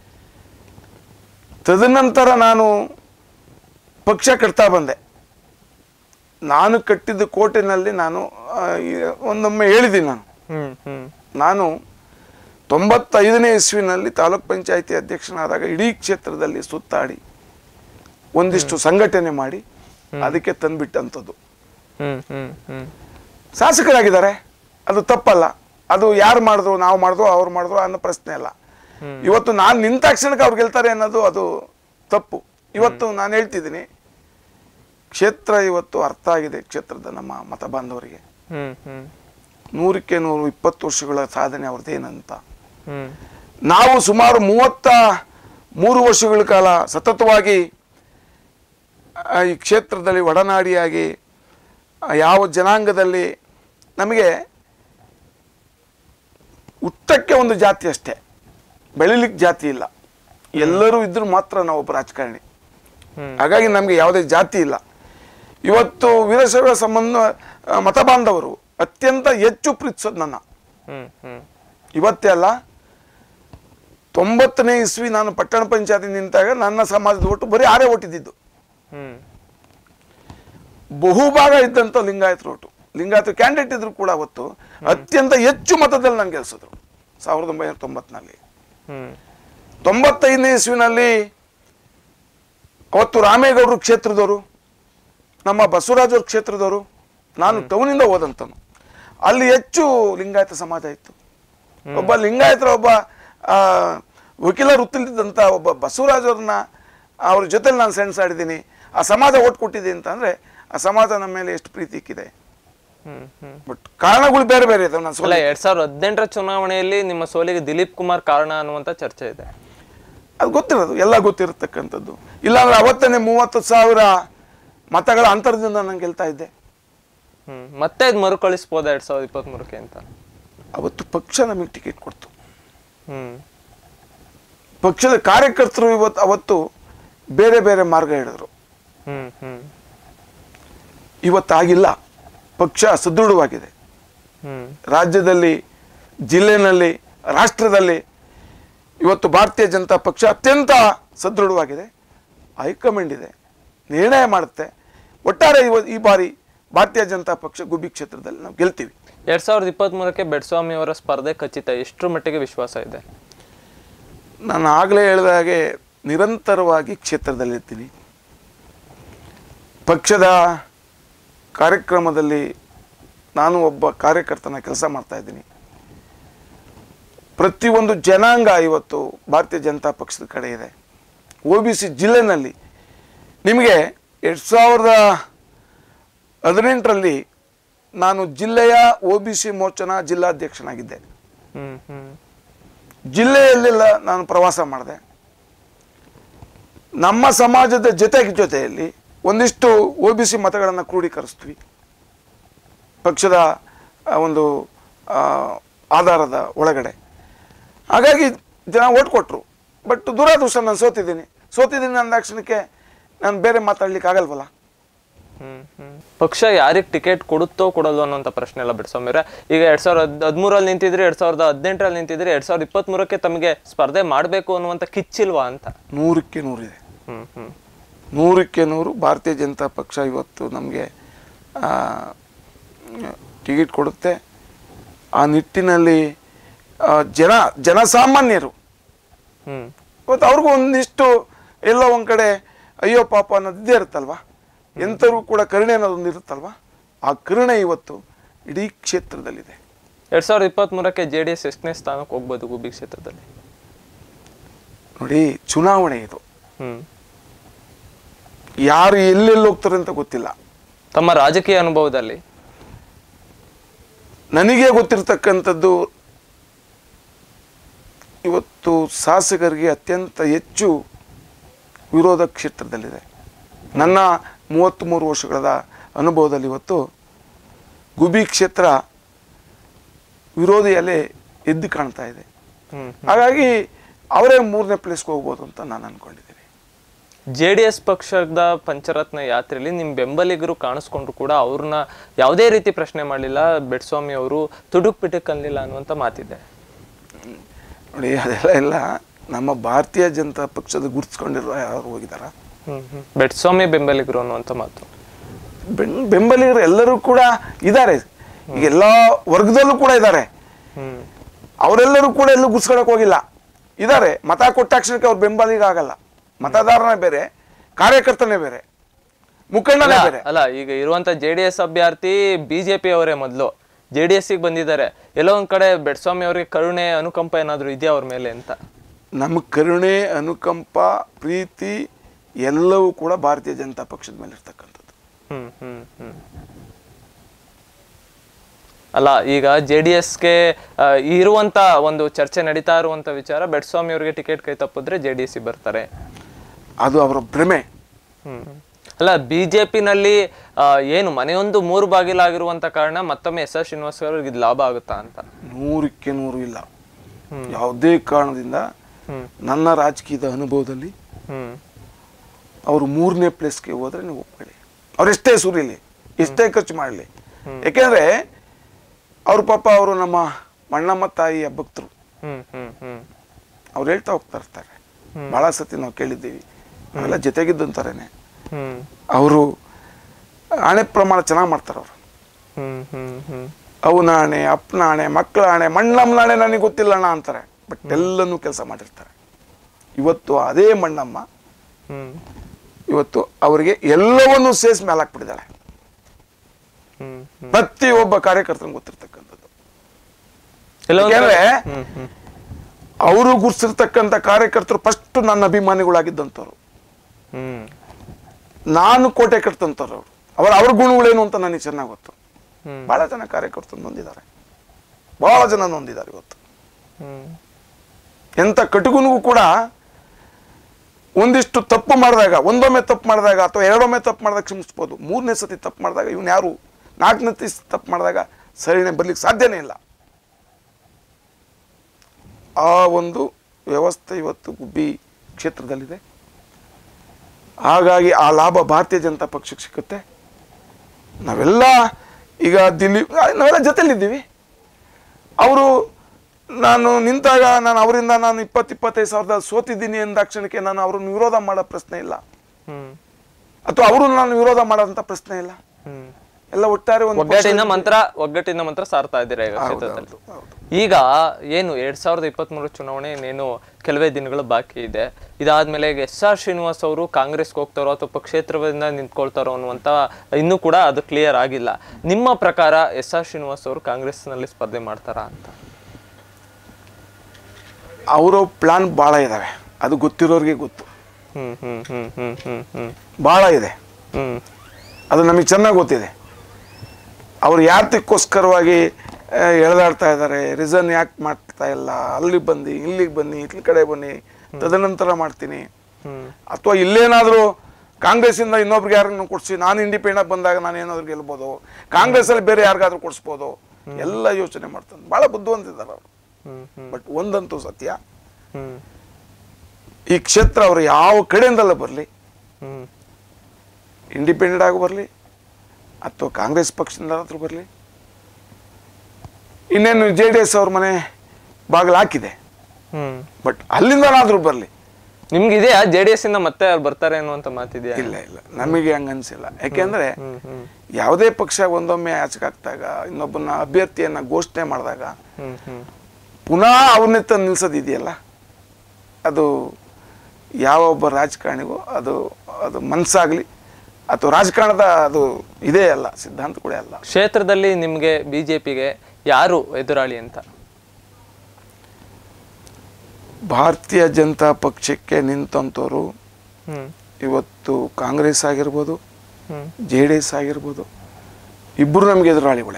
ತದನಂತರ ನಾನು ಪಕ್ಷ ಕಟ್ತಾ ಬಂದೆ ನಾನು ಕಟ್ಟಿದ್ದ ಕೋಟೆನಲ್ಲಿ ನಾನು ಆ, ಈ- ಒಂದೊಮ್ಮೆ ಹೇಳಿದ್ದೀನಿ ನಾನು ಹ್ಮ್ ಹ್ಮ್ ನಾನು ತೊಂಬತ್ತೈದನೇ ಇಸ್ವಿನಲ್ಲಿ ತಾಲೂಕ್ ಪಂಚಾಯತಿ ಅಧ್ಯಕ್ಷನಾದಾಗ ಇಡೀ ಕ್ಷೇತ್ರದಲ್ಲಿ ಸುತ್ತಾಡಿ ಒಂದಿಷ್ಟು ಸಂಘಟನೆ ಮಾಡಿ ಅದಕ್ಕೆ ತಂದ್ಬಿಟ್ಟಂಥದ್ದು ಹ್ಮ್ ಹ್ಮ್ ಹ್ಮ್ ಶಾಸಕರಾಗಿದ್ದಾರೆ ಅದು ತಪ್ಪಲ್ಲ ಅದು ಯಾರು ಮಾಡಿದ್ರು ನಾವು ಮಾಡಿದ್ರು ಅವ್ರು ಮಾಡಿದ್ರು ಅನ್ನೋ ಪ್ರಶ್ನೆ ಅಲ್ಲ ಇವತ್ತು ನಾನು ನಿಂತ ತಕ್ಷಣಕ್ಕೆ ಅವ್ರು ಗೆಲ್ತಾರೆ ಅನ್ನೋದು ಅದು ತಪ್ಪು ಇವತ್ತು ನಾನು ಹೇಳ್ತಿದ್ದೀನಿ ಕ್ಷೇತ್ರ ಇವತ್ತು ಅರ್ಥ ಆಗಿದೆ ಕ್ಷೇತ್ರದ ನಮ್ಮ ಮತ ಬಾಂಧವರಿಗೆ ಹ್ಮ್ ಹ್ಮ್ ನೂರಕ್ಕೆ ನೂರು ಇಪ್ಪತ್ತು ವರ್ಷಗಳ ಸಾಧನೆ ಅವ್ರದ್ದೇನಂತ ಹ್ಮ್ ನಾವು ಸುಮಾರು ಮೂವತ್ತ ಮೂರು ವರ್ಷಗಳ ಕಾಲ ಸತತವಾಗಿ ಆ, ಈ ಕ್ಷೇತ್ರದಲ್ಲಿ ಒಡನಾಡಿಯಾಗಿ ಆ, ಯಾವ ಜನಾಂಗದಲ್ಲಿ ನಮಗೆ ಹುಟ್ಟಕ್ಕೆ ಒಂದು ಜಾತಿ ಅಷ್ಟೇ ಬೆಳಿಲಿಕ್ಕೆ ಜಾತಿ ಇಲ್ಲ ಎಲ್ಲರೂ ಇದ್ರೂ ಮಾತ್ರ ನಾವು ಒಬ್ಬ ರಾಜಕಾರಣಿ ಹ್ಮ್. ಹಾಗಾಗಿ ನಮಗೆ ಯಾವುದೇ ಜಾತಿ ಇಲ್ಲ ಇವತ್ತು ವೀರಶೈವ ಸಂಬಂಧ ಆ, ಮತ ಬಾಂಧವರು ಅತ್ಯಂತ ಹೆಚ್ಚು ಪ್ರೀತಿಸೋದು ನನ್ನ ಹ್ಮ್ ಹ್ಮ್ ಇವತ್ತೇ ಅಲ್ಲ ತೊಂಬತ್ತನೇ ಇಸ್ವಿ ನಾನು ಪಟ್ಟಣ ಪಂಚಾಯತಿ ನಿಂತಾಗ ನನ್ನ ಸಮಾಜದ ಒಟ್ಟು ಬರೀ ಆರೇ ಓಟಿದ್ದು ಹ್ಮ್ ಬಹುಭಾಗ ಇದ್ದಂಥ ಲಿಂಗಾಯತ ಓಟು ಲಿಂಗಾಯತ ಕ್ಯಾಂಡಿಡೇಟ್ ಇದ್ರು ಕೂಡ ಅವತ್ತು ಅತ್ಯಂತ ಹೆಚ್ಚು ಮತದಲ್ಲಿ ನಂಗೆ ಗೆಲ್ಸಿದ್ರು ಸಾವಿರದ ಒಂಬೈನೂರ ತೊಂಬತ್ನಲ್ಲಿ ಹ್ಮ್ ತೊಂಬತ್ತೈದನೇ ಇಸ್ವಿನಲ್ಲಿ ಅವತ್ತು ರಾಮೇಗೌಡರು ಕ್ಷೇತ್ರದವರು ನಮ್ಮ ಬಸವರಾಜವ್ರ ಕ್ಷೇತ್ರದವರು ನಾನು ಟೌನಿಂದ ಹೋದಂತನು ಅಲ್ಲಿ ಹೆಚ್ಚು ಲಿಂಗಾಯತ ಸಮಾಜ ಇತ್ತು ಒಬ್ಬ ಲಿಂಗಾಯತರ ಒಬ್ಬ ಆ, ವಕೀಲ ವೃತ್ತಿಲಿದ್ದಂಥ ಒಬ್ಬ ಬಸವರಾಜವ್ರನ್ನ ಅವ್ರ ಜೊತೆಲಿ ನಾನು ಸೆಣಸಾಡಿದ್ದೀನಿ ಆ ಸಮಾಜ ಓಟ್ ಕೊಟ್ಟಿದ್ದೀನಿ ಅಂತಂದ್ರೆ ಆ ಸಮಾಜ ನಮ್ಮ ಮೇಲೆ ಎಷ್ಟು ಪ್ರೀತಿ ಇಕ್ಕಿದೆ ಹ್ಮ್ ಹ್ಮ್ ಬಟ್ ಕಾರಣಗಳು ಬೇರೆ ಬೇರೆ ಇದಾವೆ ನಾನು ಅಲ್ಲ ಸೋಲೆ ಎರಡ್ ಸಾವಿರದ ಹದಿನೆಂಟರ ಚುನಾವಣೆಯಲ್ಲಿ ನಿಮ್ಮ ಸೋಲಿಗೆ ದಿಲೀಪ್ ಕುಮಾರ್ ಕಾರಣ ಅನ್ನುವಂತ ಚರ್ಚೆ ಇದೆ ಅದು ಗೊತ್ತಿರೋದು ಎಲ್ಲ ಗೊತ್ತಿರತಕ್ಕಂಥದ್ದು ಇಲ್ಲಾಂದ್ರೆ ಅವತ್ತನೇ ಮೂವತ್ತು ಸಾವಿರ ಮತಗಳ ಅಂತರದಿಂದ ನಾನು ಗೆಲ್ತಾ ಇದ್ದೆ ಹ್ಮ್ ಮತ್ತೆ ಇದು ಮರುಕಳಿಸ್ಬೋದಾ ಎರಡ್ ಸಾವಿರದ ಇಪ್ಪತ್ತ್ ಮೂರಕ್ಕೆ ಅಂತ ಅವತ್ತು ಪಕ್ಷ ನಮಗೆ ಟಿಕೆಟ್ ಕೊಡ್ತು ಹ್ಮ್ ಪಕ್ಷದ ಕಾರ್ಯಕರ್ತರು ಇವತ್ತು ಅವತ್ತು ಬೇರೆ ಬೇರೆ ಮಾರ್ಗ ಹಿಡಿದ್ರು ಹ್ಮ್ ಹ್ಮ್ ಇವತ್ತಾಗಿಲ್ಲ ಪಕ್ಷ ಸದೃಢವಾಗಿದೆ ಹ್ಮ್ ರಾಜ್ಯದಲ್ಲಿ ಜಿಲ್ಲೆನಲ್ಲಿ ರಾಷ್ಟ್ರದಲ್ಲಿ ಇವತ್ತು ಭಾರತೀಯ ಜನತಾ ಪಕ್ಷ ಅತ್ಯಂತ ಸದೃಢವಾಗಿದೆ ಹೈಕಮಾಂಡ್ ಇದೆ ನಿರ್ಣಯ ಮಾಡುತ್ತೆ ಒಟ್ಟಾರೆ ಇವ ಈ ಬಾರಿ ಭಾರತೀಯ ಜನತಾ ಪಕ್ಷ ಗುಬ್ಬಿ ಕ್ಷೇತ್ರದಲ್ಲಿ ನಾವು ಗೆಲ್ತೀವಿ ಎರಡ್ ಸಾವಿರದ ಇಪ್ಪತ್ತ್ ಮೂರಕ್ಕೆ ಬೆಡ್ಸ್ವಾಮಿ ಅವರ ಸ್ಪರ್ಧೆ ಖಚಿತ ಎಷ್ಟರ ಮಟ್ಟಿಗೆ ವಿಶ್ವಾಸ ಇದೆ ನಾನು ಆಗಲೇ ಹೇಳಿದ ಹಾಗೆ ನಿರಂತರವಾಗಿ ಕ್ಷೇತ್ರದಲ್ಲಿರ್ತೀನಿ ಪಕ್ಷದ ಕಾರ್ಯಕ್ರಮದಲ್ಲಿ ನಾನು ಒಬ್ಬ ಕಾರ್ಯಕರ್ತನ ಕೆಲಸ ಮಾಡ್ತಾ ಇದ್ದೀನಿ ಪ್ರತಿಯೊಂದು ಜನಾಂಗ ಇವತ್ತು ಭಾರತೀಯ ಜನತಾ ಪಕ್ಷದ ಕಡೆ ಇದೆ ಒ ಬಿ ಸಿ ಜಿಲ್ಲೆನಲ್ಲಿ ನಿಮಗೆ ಎರಡು ಸಾವಿರದ ಹದಿನೆಂಟರಲ್ಲಿ ನಾನು ಜಿಲ್ಲೆಯ ಒ ಬಿ ಸಿ ಮೋರ್ಚನಾ ಜಿಲ್ಲಾಧ್ಯಕ್ಷನಾಗಿದ್ದೆ ಹ್ಮ್ ಹ್ಮ್ ಜಿಲ್ಲೆಯಲ್ಲೆಲ್ಲ ನಾನು ಪ್ರವಾಸ ಮಾಡಿದೆ ನಮ್ಮ ಸಮಾಜದ ಜೊತೆ ಜೊತೆಯಲ್ಲಿ ಒಂದಿಷ್ಟು ಒ ಬಿ ಸಿ ಮತಗಳನ್ನು ಕ್ರೋಢೀಕರಿಸ್ತೀವಿ ಪಕ್ಷದ ಆ, ಒಂದು ಆ, ಆಧಾರದ ಒಳಗಡೆ ಹಾಗಾಗಿ ಜನ ಓಟ್ ಕೊಟ್ಟರು ಬಟ್ ದುರಾದೃಷ್ಟ ನಾನು ಸೋತಿದ್ದೀನಿ ಸೋತಿದ್ದೀನಿ ಅಂದಾಕ್ಷಣಕ್ಕೆ ನಾನು ಬೇರೆ ಮಾತಾಡ್ಲಿಕ್ಕೆ ಆಗಲ್ವಲ್ಲ ಹ್ಮ್ ಹ್ಮ್ ಪಕ್ಷ ಯಾರಿಗೆ ಟಿಕೆಟ್ ಕೊಡುತ್ತೋ ಕೊಡಲ್ವೋ ಅನ್ನೋಂಥ ಪ್ರಶ್ನೆ ಎಲ್ಲ ಬಿಡ್ಸೋಮ್ ಇವ್ರೆ ಈಗ ಎರಡ್ ಸಾವಿರದ ಹದಿಮೂರಲ್ಲಿ ನಿಂತಿದ್ರಿ ಎರಡ್ ಸಾವಿರದ ಹದಿನೆಂಟರಲ್ಲಿ ನಿಂತಿದ್ರಿ ಎರಡ್ ಸಾವಿರದ ಇಪ್ಪತ್ತ್ ಮೂರಕ್ಕೆ ತಮಗೆ ಸ್ಪರ್ಧೆ ಮಾಡಬೇಕು ಅನ್ನುವಂಥ ಕಿಚ್ಚಿಲ್ವಾ ಅಂತ ನೂರಕ್ಕೆ ನೂರಿದೆ ಹ್ಮ್ ಹ್ಮ್ ನೂರಕ್ಕೆ ನೂರು ಭಾರತೀಯ ಜನತಾ ಪಕ್ಷ ಇವತ್ತು ನಮಗೆ ಟಿಕೆಟ್ ಕೊಡುತ್ತೆ ಆ ನಿಟ್ಟಿನಲ್ಲಿ ಆ, ಜನ ಜನಸಾಮಾನ್ಯರು ಹ್ಮ್ ಇವತ್ತು ಅವ್ರಿಗೂ ಒಂದಿಷ್ಟು ಎಲ್ಲೋ ಒಂದು ಕಡೆ ಅಯ್ಯೋ ಪಾಪ ಅನ್ನೋದು ಇದ್ದೇ ಇರುತ್ತಲ್ವಾ ಎಂಥವ್ರಿಗೂ ಕೂಡ ಕರುಣೆ ಅನ್ನೋದೊಂದು ಇರುತ್ತಲ್ವಾ ಆ ಕರುಣೆ ಇವತ್ತು ಇಡೀ ಕ್ಷೇತ್ರದಲ್ಲಿದೆ ಎರಡ್ ಸಾವಿರದ ಇಪ್ಪತ್ತ್ ಮೂರಕ್ಕೆ ಜೆ ಡಿ ಎಸ್ ಎಷ್ಟನೇ ಸ್ಥಾನಕ್ಕೆ ಹೋಗ್ಬೋದು ಗುಬ್ಬಿ ಕ್ಷೇತ್ರದಲ್ಲಿ ನೋಡಿ ಚುನಾವಣೆ ಇದು ಹ್ಮ್ ಯಾರು ಎಲ್ಲೆಲ್ಲಿ ಹೋಗ್ತಾರೆ ಅಂತ ಗೊತ್ತಿಲ್ಲ ತಮ್ಮ ರಾಜಕೀಯ ಅನುಭವದಲ್ಲಿ ನನಗೆ ಗೊತ್ತಿರತಕ್ಕಂಥದ್ದು ಇವತ್ತು ಶಾಸಕರಿಗೆ ಅತ್ಯಂತ ಹೆಚ್ಚು ವಿರೋಧ ಕ್ಷೇತ್ರದಲ್ಲಿದೆ ನನ್ನ ಮೂವತ್ತ್ಮೂರು ವರ್ಷಗಳ ಅನುಭವದಲ್ಲಿ ಇವತ್ತು ಗುಬಿ ಕ್ಷೇತ್ರ ವಿರೋಧಿ ಅಲೆ ಎದ್ದು ಕಾಣ್ತಾ ಇದೆ ಹ್ಮ್ ಹಾಗಾಗಿ ಅವರೇ ಮೂರನೇ ಪ್ಲೇಸ್ಗೆ ಹೋಗ್ಬೋದು ಅಂತ ನಾನು ಅನ್ಕೊಂಡಿದ್ದೀನಿ ಜೆ ಡಿ ಎಸ್ ಪಕ್ಷದ ಪಂಚರತ್ನ ಯಾತ್ರೆಯಲ್ಲಿ ನಿಮ್ಮ ಬೆಂಬಲಿಗರು ಕಾಣಿಸ್ಕೊಂಡ್ರು ಕೂಡ ಅವ್ರನ್ನ ಯಾವುದೇ ರೀತಿ ಪ್ರಶ್ನೆ ಮಾಡಲಿಲ್ಲ ಬೆಡ್ಸ್ವಾಮಿ ಅವರು ತುಡುಕ್ ಪಿಟಕ್ ಅನ್ಲಿಲ್ಲ ಅನ್ನುವಂಥ ಮಾತಿದೆ ನೋಡಿ ಅದೆಲ್ಲ ಎಲ್ಲ ನಮ್ಮ ಭಾರತೀಯ ಜನತಾ ಪಕ್ಷದ ಗುರ್ತಿಸ್ಕೊಂಡಿರೋ ಯಾರು ಹೋಗಿದಾರಾ ಹ್ಮ್ ಹ್ಮ್ ಬೆಡ್ಸ್ವಾಮಿ ಬೆಂಬಲಿಗರು ಅನ್ನುವಂಥ ಮಾತು ಬೆಂ ಬೆಂಬಲಿಗರು ಎಲ್ಲರೂ ಕೂಡ ಇದ್ದಾರೆ ಈಗ ಎಲ್ಲ ವರ್ಗದಲ್ಲೂ ಕೂಡ ಇದ್ದಾರೆ ಹ್ಮ್ ಅವರೆಲ್ಲರೂ ಕೂಡ ಎಲ್ಲೂ ಗುರ್ಸ್ಕೊಳಕ್ ಹೋಗಿಲ್ಲ ಇದ್ದಾರೆ ಮತ ಕೊಟ್ಟ ತಕ್ಷಣಕ್ಕೆ ಅವ್ರ ಬೆಂಬಲಿಗ ಆಗಲ್ಲ ಮತದಾರನೇ ಬೇರೆ ಕಾರ್ಯಕರ್ತನೇ ಬೇರೆ ಮುಖಂಡನೇ ಬೇರೆ ಅಲ್ಲ ಈಗ ಇರುವಂತ ಜೆ ಡಿ ಎಸ್ ಅಭ್ಯರ್ಥಿ ಬಿಜೆಪಿ ಅವರೇ ಮೊದಲು ಜೆ ಡಿ ಎಸ್ ಬಂದಿದ್ದಾರೆ ಎಲ್ಲೋ ಒಂದ್ ಕಡೆ ಬೆಡ್ಸ್ವಾಮಿ ಅವರಿಗೆ ಕರುಣೆ ಅನುಕಂಪ ಏನಾದ್ರು ಇದೆಯಾ ಅವ್ರ ಮೇಲೆ ಅಂತ ನಮ್ಮ ಕರುಣೆ ಅನುಕಂಪ ಪ್ರೀತಿ ಎಲ್ಲವೂ ಕೂಡ ಭಾರತೀಯ ಜನತಾ ಪಕ್ಷದ ಮೇಲೆ ಇರ್ತಕ್ಕಂಥದ್ದು ಹ್ಮ್ ಹ್ಮ್ ಹ್ಮ್ ಅಲ್ಲ ಈಗ ಜೆ ಡಿ ಎಸ್ಗೆ ಇರುವಂತ ಒಂದು ಚರ್ಚೆ ನಡೀತಾ ಇರುವಂತ ವಿಚಾರ ಬೆಡ್ಸ್ವಾಮಿ ಅವರಿಗೆ ಟಿಕೆಟ್ ಕೈ ತಪ್ಪಿದ್ರೆ ಜೆ ಡಿ ಎಸ್ ಬರ್ತಾರೆ ಅದು ಅವರ ಭ್ರಮೆ ಹ್ಮ್ ಅಲ್ಲ ಬಿಜೆಪಿನಲ್ಲಿ ಏನು ಮನೆಯೊಂದು ಮೂರು ಬಾಗಿಲಾಗಿರುವಂತ ಕಾರಣ ಮತ್ತೊಮ್ಮೆ ಎಸ್ ಆರ್ ಶ್ರೀನಿವಾಸ್ ಅವ್ರಿಗೆ ಇದು ಲಾಭ ಆಗುತ್ತಾ ಅಂತ ನೂರಕ್ಕೆ ನೂರು ಇಲ್ಲ ಯಾವುದೇ ಕಾರಣದಿಂದ ಹ್ಮ್ ನನ್ನ ರಾಜಕೀಯದ ಅನುಭವದಲ್ಲಿ ಹ್ಮ್ ಅವರು ಮೂರನೇ ಪ್ಲೇಸ್ಗೆ ಹೋದ್ರೆ ನೀವು ಒಪ್ಕೊಳ್ಳಿ ಅವ್ರು ಎಷ್ಟೇ ಸುರಿಲಿ ಎಷ್ಟೇ ಖರ್ಚು ಮಾಡಲಿ ಯಾಕೆಂದ್ರೆ ಅವ್ರ ಪಾಪ ಅವರು ನಮ್ಮ ಮಣ್ಣಮ್ಮ ತಾಯಿಯ ಭಕ್ತರು ಹ್ಮ್ ಹ್ಮ್ ಹ್ಮ್ ಅವ್ರು ಹೇಳ್ತಾ ಹೋಗ್ತಾ ಇರ್ತಾರೆ ಬಹಳ ಸತಿ ನಾವು ಕೇಳಿದ್ದೀವಿ ನಾವೆಲ್ಲ ಜೊತೆಗಿದ್ದಂತಾರೇನೆ ಹ್ಮ್ ಅವರು ಹಣೆ ಪ್ರಮಾಣ ಚೆನ್ನಾಗಿ ಮಾಡ್ತಾರೆ ಅವರು ಹ್ಮ್ ಹ್ಮ್ ಹ್ಮ್ ಅವನ ಹಣೆ ಅಪ್ಪನ ಹಣೆ ಮಕ್ಕಳ ಹಣೆ ಮಣ್ಣಮ್ಮನ ಹಣೆ ನನಗೆ ಗೊತ್ತಿಲ್ಲ ಅಣ್ಣ ಅಂತಾರೆ ಬಟ್ ಎಲ್ಲನೂ ಕೆಲಸ ಮಾಡಿರ್ತಾರೆ ಇವತ್ತು ಅದೇ ಮಣ್ಣಮ್ಮ ಹ್ಮ್ ಇವತ್ತು ಅವರಿಗೆ ಎಲ್ಲವನ್ನೂ ಸೇರಿಸಿ ಮೇಲೆ ಹಾಕ್ಬಿಟ್ಟಿದ್ದಾಳೆ ಹ್ಮ್ ಹ್ಮ್ ಪ್ರತಿಯೊಬ್ಬ ಕಾರ್ಯಕರ್ತನಿಗೆ ಗೊತ್ತಿರ್ತಕ್ಕಂಥದ್ದು ಎಲ್ಲೋ ಒಂದ್ ಕಡೆ- ಯಾಕೆಂದ್ರೆ ಹ್ಮ್ ಹ್ಮ್ ಅವರು ಗುರ್ಸಿರ್ತಕ್ಕಂಥ ಕಾರ್ಯಕರ್ತರು ಫಸ್ಟ್ ನನ್ನ ಅಭಿಮಾನಿಗಳಾಗಿದ್ದಂಥವ್ರು ಹ್ಮ್ ನಾನು ಕೋಟೆ ಕಟ್ತಂಥವ್ರು ಅವರು ಅವರ ಅವ್ರ ಗುಣಗಳೇನು ಅಂತ ನನಗೆ ಚೆನ್ನಾಗಿ ಗೊತ್ತು ಹ್ಮ್ ಬಹಳ ಜನ ಕಾರ್ಯಕರ್ತರು ನೊಂದಿದ್ದಾರೆ ಬಹಳ ಜನ ನೊಂದಿದ್ದಾರೆ ಇವತ್ತು ಹ್ಮ್ ಎಂಥ ಕಟುಕನಿಗೂ ಕೂಡ ಒಂದಿಷ್ಟು ತಪ್ಪು ಮಾಡಿದಾಗ ಒಂದೊಮ್ಮೆ ತಪ್ಪು ಮಾಡಿದಾಗ ಅಥವಾ ಎರಡೊಮ್ಮೆ ತಪ್ಪು ಮಾಡಿದಾಗ ಕ್ಷಮಿಸ್ಬೋದು ಮೂರನೇ ಸತಿ ತಪ್ಪು ಮಾಡಿದಾಗ ಇವನು ಯಾರು ನಾಲ್ಕನೇ ಸತಿ ತಪ್ಪು ಮಾಡಿದಾಗ ಸರಿನೇ ಬರ್ಲಿಕ್ಕೆ ಸಾಧ್ಯನೇ ಇಲ್ಲ ಆ ಒಂದು ವ್ಯವಸ್ಥೆ ಇವತ್ತು ಗುಬ್ಬಿ ಕ್ಷೇತ್ರದಲ್ಲಿದೆ ಹಾಗಾಗಿ ಆ ಲಾಭ ಭಾರತೀಯ ಜನತಾ ಪಕ್ಷಕ್ಕೆ ಸಿಕ್ಕುತ್ತೆ ನಾವೆಲ್ಲ ಈಗ ದಿಲ್ಲಿ ನಾವೆಲ್ಲ ಜೊತೆಲಿದ್ದೀವಿ ಅವರು ನಾನು ನಿಂತಾಗ ನಾನು ಅವರಿಂದ ನಾನು ಇಪ್ಪತ್ತು ಇಪ್ಪತ್ತೈದು ಸಾವಿರದ ಸೋತಿದ್ದೀನಿ ಎಂದಾಕ್ಷಣಕ್ಕೆ ನಾನು ಅವ್ರನ್ನ ವಿರೋಧ ಮಾಡೋ ಪ್ರಶ್ನೆ ಇಲ್ಲ ಹ್ಮ್ ಅಥವಾ ಅವರು ನಾನು ವಿರೋಧ ಮಾಡೋಂಥ ಪ್ರಶ್ನೆ ಇಲ್ಲ ಹ್ಮ್ ಎಲ್ಲ ಒಟ್ಟಾರೆ ಒಂದು ಒಗ್ಗಟ್ಟಿನ ಮಂತ್ರ ಒಗ್ಗಟ್ಟಿನ ಮಂತ್ರ ಸಾರ್ತಾ ಇದ್ದೀರಾ ಈಗ ಹೌದು, ಕ್ಷೇತ್ರದಲ್ಲಿ ಹೌದು, ಹೌದು. ಈಗ ಏನು ಎರಡ್ ಸಾವಿರದ ಇಪ್ಪತ್ತ್ ಮೂರು ಚುನಾವಣೆ ಇನ್ನೇನು ಕೆಲವೇ ದಿನಗಳು ಬಾಕಿ ಇದೆ ಇದಾದ್ಮೇಲೆ ಎಸ್ ಆರ್ ಶ್ರೀನಿವಾಸ್ ಅವರು ಕಾಂಗ್ರೆಸ್ಗೆ ಹೋಗ್ತಾರೋ ಅಥವಾ ಪಕ್ಷೇತರದಿಂದ ನಿಂತ್ಕೊಳ್ತಾರೋ ಅನ್ನುವಂತ ಇನ್ನೂ ಕೂಡ ಅದು ಕ್ಲಿಯರ್ ಆಗಿಲ್ಲ ನಿಮ್ಮ ಪ್ರಕಾರ ಎಸ್ ಆರ್ ಶ್ರೀನಿವಾಸ್ ಅವರು ಕಾಂಗ್ರೆಸ್ನಲ್ಲಿ ಸ್ಪರ್ಧೆ ಮಾಡ್ತಾರಾ ಅಂತ ಅವರ ಪ್ಲಾನ್ ಭಾಳ ಇದ್ದಾವೆ ಅದು ಗೊತ್ತಿರೋರಿಗೆ ಗೊತ್ತು ಹ್ಮ್ ಹ್ಮ್ ಹ್ಮ್ ಹ್ಮ್ ಹ್ಮ್ ಹ್ಮ್ ಭಾಳ ಇದೆ ಹ್ಮ್ ಅದು ನಮಗೆ ಚೆನ್ನಾಗಿ ಗೊತ್ತಿದೆ ಅವ್ರು ಯಾತಕ್ಕೋಸ್ಕರವಾಗಿ ಆ, ಎಳೆದಾಡ್ತಾ ಇದ್ದಾರೆ ರಿಸನ್ ಯಾಕೆ ಮಾಡ್ತಾ ಇಲ್ಲ ಅಲ್ಲಿ ಬಂದು ಇಲ್ಲಿಗೆ ಬನ್ನಿ ಇಟ್ಲ ಕಡೆ ಬನ್ನಿ ತದನಂತರ ಮಾಡ್ತೀನಿ ಹ್ಮ್ ಅಥವಾ ಇಲ್ಲೇನಾದರೂ ಕಾಂಗ್ರೆಸ್ಸಿಂದ ಇನ್ನೊಬ್ರಿಗೆ ಯಾರನ್ನು ಕೊಡಿಸಿ ನಾನು ಇಂಡಿಪೆಂಡೆಂಟ್ ಬಂದಾಗ ನಾನು ಏನಾದ್ರು ಗೆಲ್ಬೋದು ಕಾಂಗ್ರೆಸ್ಸಲ್ಲಿ ಬೇರೆ ಯಾರಿಗಾದ್ರೂ ಕೊಡಿಸ್ಬೋದು ಎಲ್ಲ ಯೋಚನೆ ಮಾಡ್ತಾನೆ ಭಾಳ ಬುದ್ಧಿವಂತಿದ್ದಾರೆ ಅವರು ಹ್ಮ್ ಹ್ಮ್ ಬಟ್ ಒಂದಂತೂ ಸತ್ಯ ಹ್ಮ್ ಈ ಕ್ಷೇತ್ರ ಅವರು ಯಾವ ಕಡೆಯಿಂದಲ್ಲ ಬರಲಿ ಹ್ಮ್ ಇಂಡಿಪೆಂಡೆಂಟ್ ಆಗಿ ಬರಲಿ ಅಥವಾ ಕಾಂಗ್ರೆಸ್ ಪಕ್ಷದಿಂದಾದ್ರೂ ಬರಲಿ ಇನ್ನೇನು ಜೆ ಡಿ ಎಸ್ ಅವ್ರ ಮನೆ ಬಾಗಿಲು ಹಾಕಿದೆ ಹ್ಮ್ ಬಟ್ ಅಲ್ಲಿಂದನಾದ್ರೂ ಬರಲಿ ನಿಮ್ಗೆ ಇದೆಯಾ ಜೆ ಡಿ ಎಸ್ ಇಂದ ಮತ್ತೆ ಅವ್ರು ಬರ್ತಾರೆ ಅನ್ನುವಂತ ಮಾತಿದೆಯಾ ಇಲ್ಲ ಇಲ್ಲ ನಮಗೆ ಹಂಗ ಅನ್ಸಿಲ್ಲ ಯಾಕೆಂದ್ರೆ ಹ್ಮ್ ಹ್ಮ್ ಯಾವುದೇ ಪಕ್ಷ ಒಂದೊಮ್ಮೆ ಆಚೆಗಾಗ್ದಾಗ ಇನ್ನೊಬ್ಬನ ಅಭ್ಯರ್ಥಿಯನ್ನ ಘೋಷಣೆ ಮಾಡಿದಾಗ ಹ್ಮ್ ಹ್ಮ್ ಪುನಃ ಅವನ್ನೇ ತಂದು ನಿಲ್ಸೋದಿದೆಯಲ್ಲ ಅದು ಯಾವ ಒಬ್ಬ ರಾಜಕಾರಣಿಗೂ ಅದು ಅದು ಮನಸ್ಸಾಗಲಿ ಅಥವಾ ರಾಜಕಾರಣದ ಅದು ಇದೇ ಅಲ್ಲ ಸಿದ್ಧಾಂತ ಕೂಡ ಅಲ್ಲ ಕ್ಷೇತ್ರದಲ್ಲಿ ನಿಮ್ಗೆ ಬಿಜೆಪಿಗೆ ಯಾರು ಎದುರಾಳಿ ಅಂತ ಭಾರತೀಯ ಜನತಾ ಪಕ್ಷಕ್ಕೆ ನಿಂತಂಥವ್ರು ಹ್ಮ್ ಇವತ್ತು ಕಾಂಗ್ರೆಸ್ ಆಗಿರ್ಬೋದು ಹ್ಮ್ ಜೆ ಡಿ ಎಸ್ ಆಗಿರ್ಬೋದು ಇಬ್ಬರು ನಮಗೆ ಎದುರಾಳಿಗಳೇ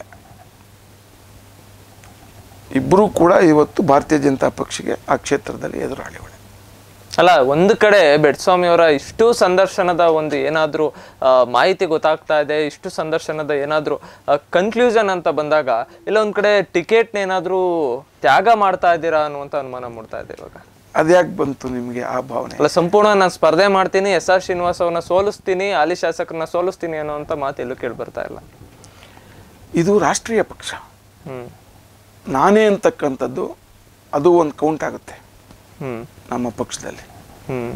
ಇಬ್ಬರೂ ಕೂಡ ಇವತ್ತು ಭಾರತೀಯ ಜನತಾ ಪಕ್ಷಕ್ಕೆ ಆ ಕ್ಷೇತ್ರದಲ್ಲಿ ಎದುರಾಳಿಗಳೇ ಅಲ್ಲ ಒಂದು ಕಡೆ ಬೆಡ್ಸ್ವಾಮಿ ಅವರ ಇಷ್ಟು ಸಂದರ್ಶನದ ಒಂದು ಏನಾದ್ರೂ ಆ, ಮಾಹಿತಿ ಗೊತ್ತಾಗ್ತಾ ಇದೆ ಇಷ್ಟು ಸಂದರ್ಶನದ ಏನಾದ್ರೂ ಕನ್ಕ್ಲೂಷನ್ ಅಂತ ಬಂದಾಗ ಇಲ್ಲ ಒಂದ್ ಕಡೆ ಟಿಕೆಟ್ ಏನಾದ್ರೂ ತ್ಯಾಗ ಮಾಡ್ತಾ ಇದ್ದೀರಾ ಅನ್ನುವಂತ ಅನುಮಾನ ಮೂಡ್ತಾ ಇದೆ ಇವಾಗ ಅದ್ಯಾಕೆ ಬಂತು ನಿಮಗೆ ಆ ಭಾವನೆ ಅಲ್ಲ ಸಂಪೂರ್ಣ ನಾನು ಸ್ಪರ್ಧೆ ಮಾಡ್ತೀನಿ ಎಸ್ ಆರ್ ಶ್ರೀನಿವಾಸ್ ಅವ್ರನ್ನ ಸೋಲಿಸ್ತೀನಿ ಹಾಲಿ ಶಾಸಕರನ್ನ ಸೋಲಿಸ್ತೀನಿ ಅನ್ನೋಂಥ ಮಾತು ಎಲ್ಲೂ ಕೇಳಿ ಬರ್ತಾ ಇಲ್ಲ ಇದು ರಾಷ್ಟ್ರೀಯ ಪಕ್ಷ ಹ್ಮ್ ನಾನೇ ಅಂತಕ್ಕಂಥದ್ದು ಅದು ಒಂದು ಕೌಂಟ್ ಆಗುತ್ತೆ ಹ್ಮ್ ನಮ್ಮ ಪಕ್ಷದಲ್ಲಿ ಹ್ಮ್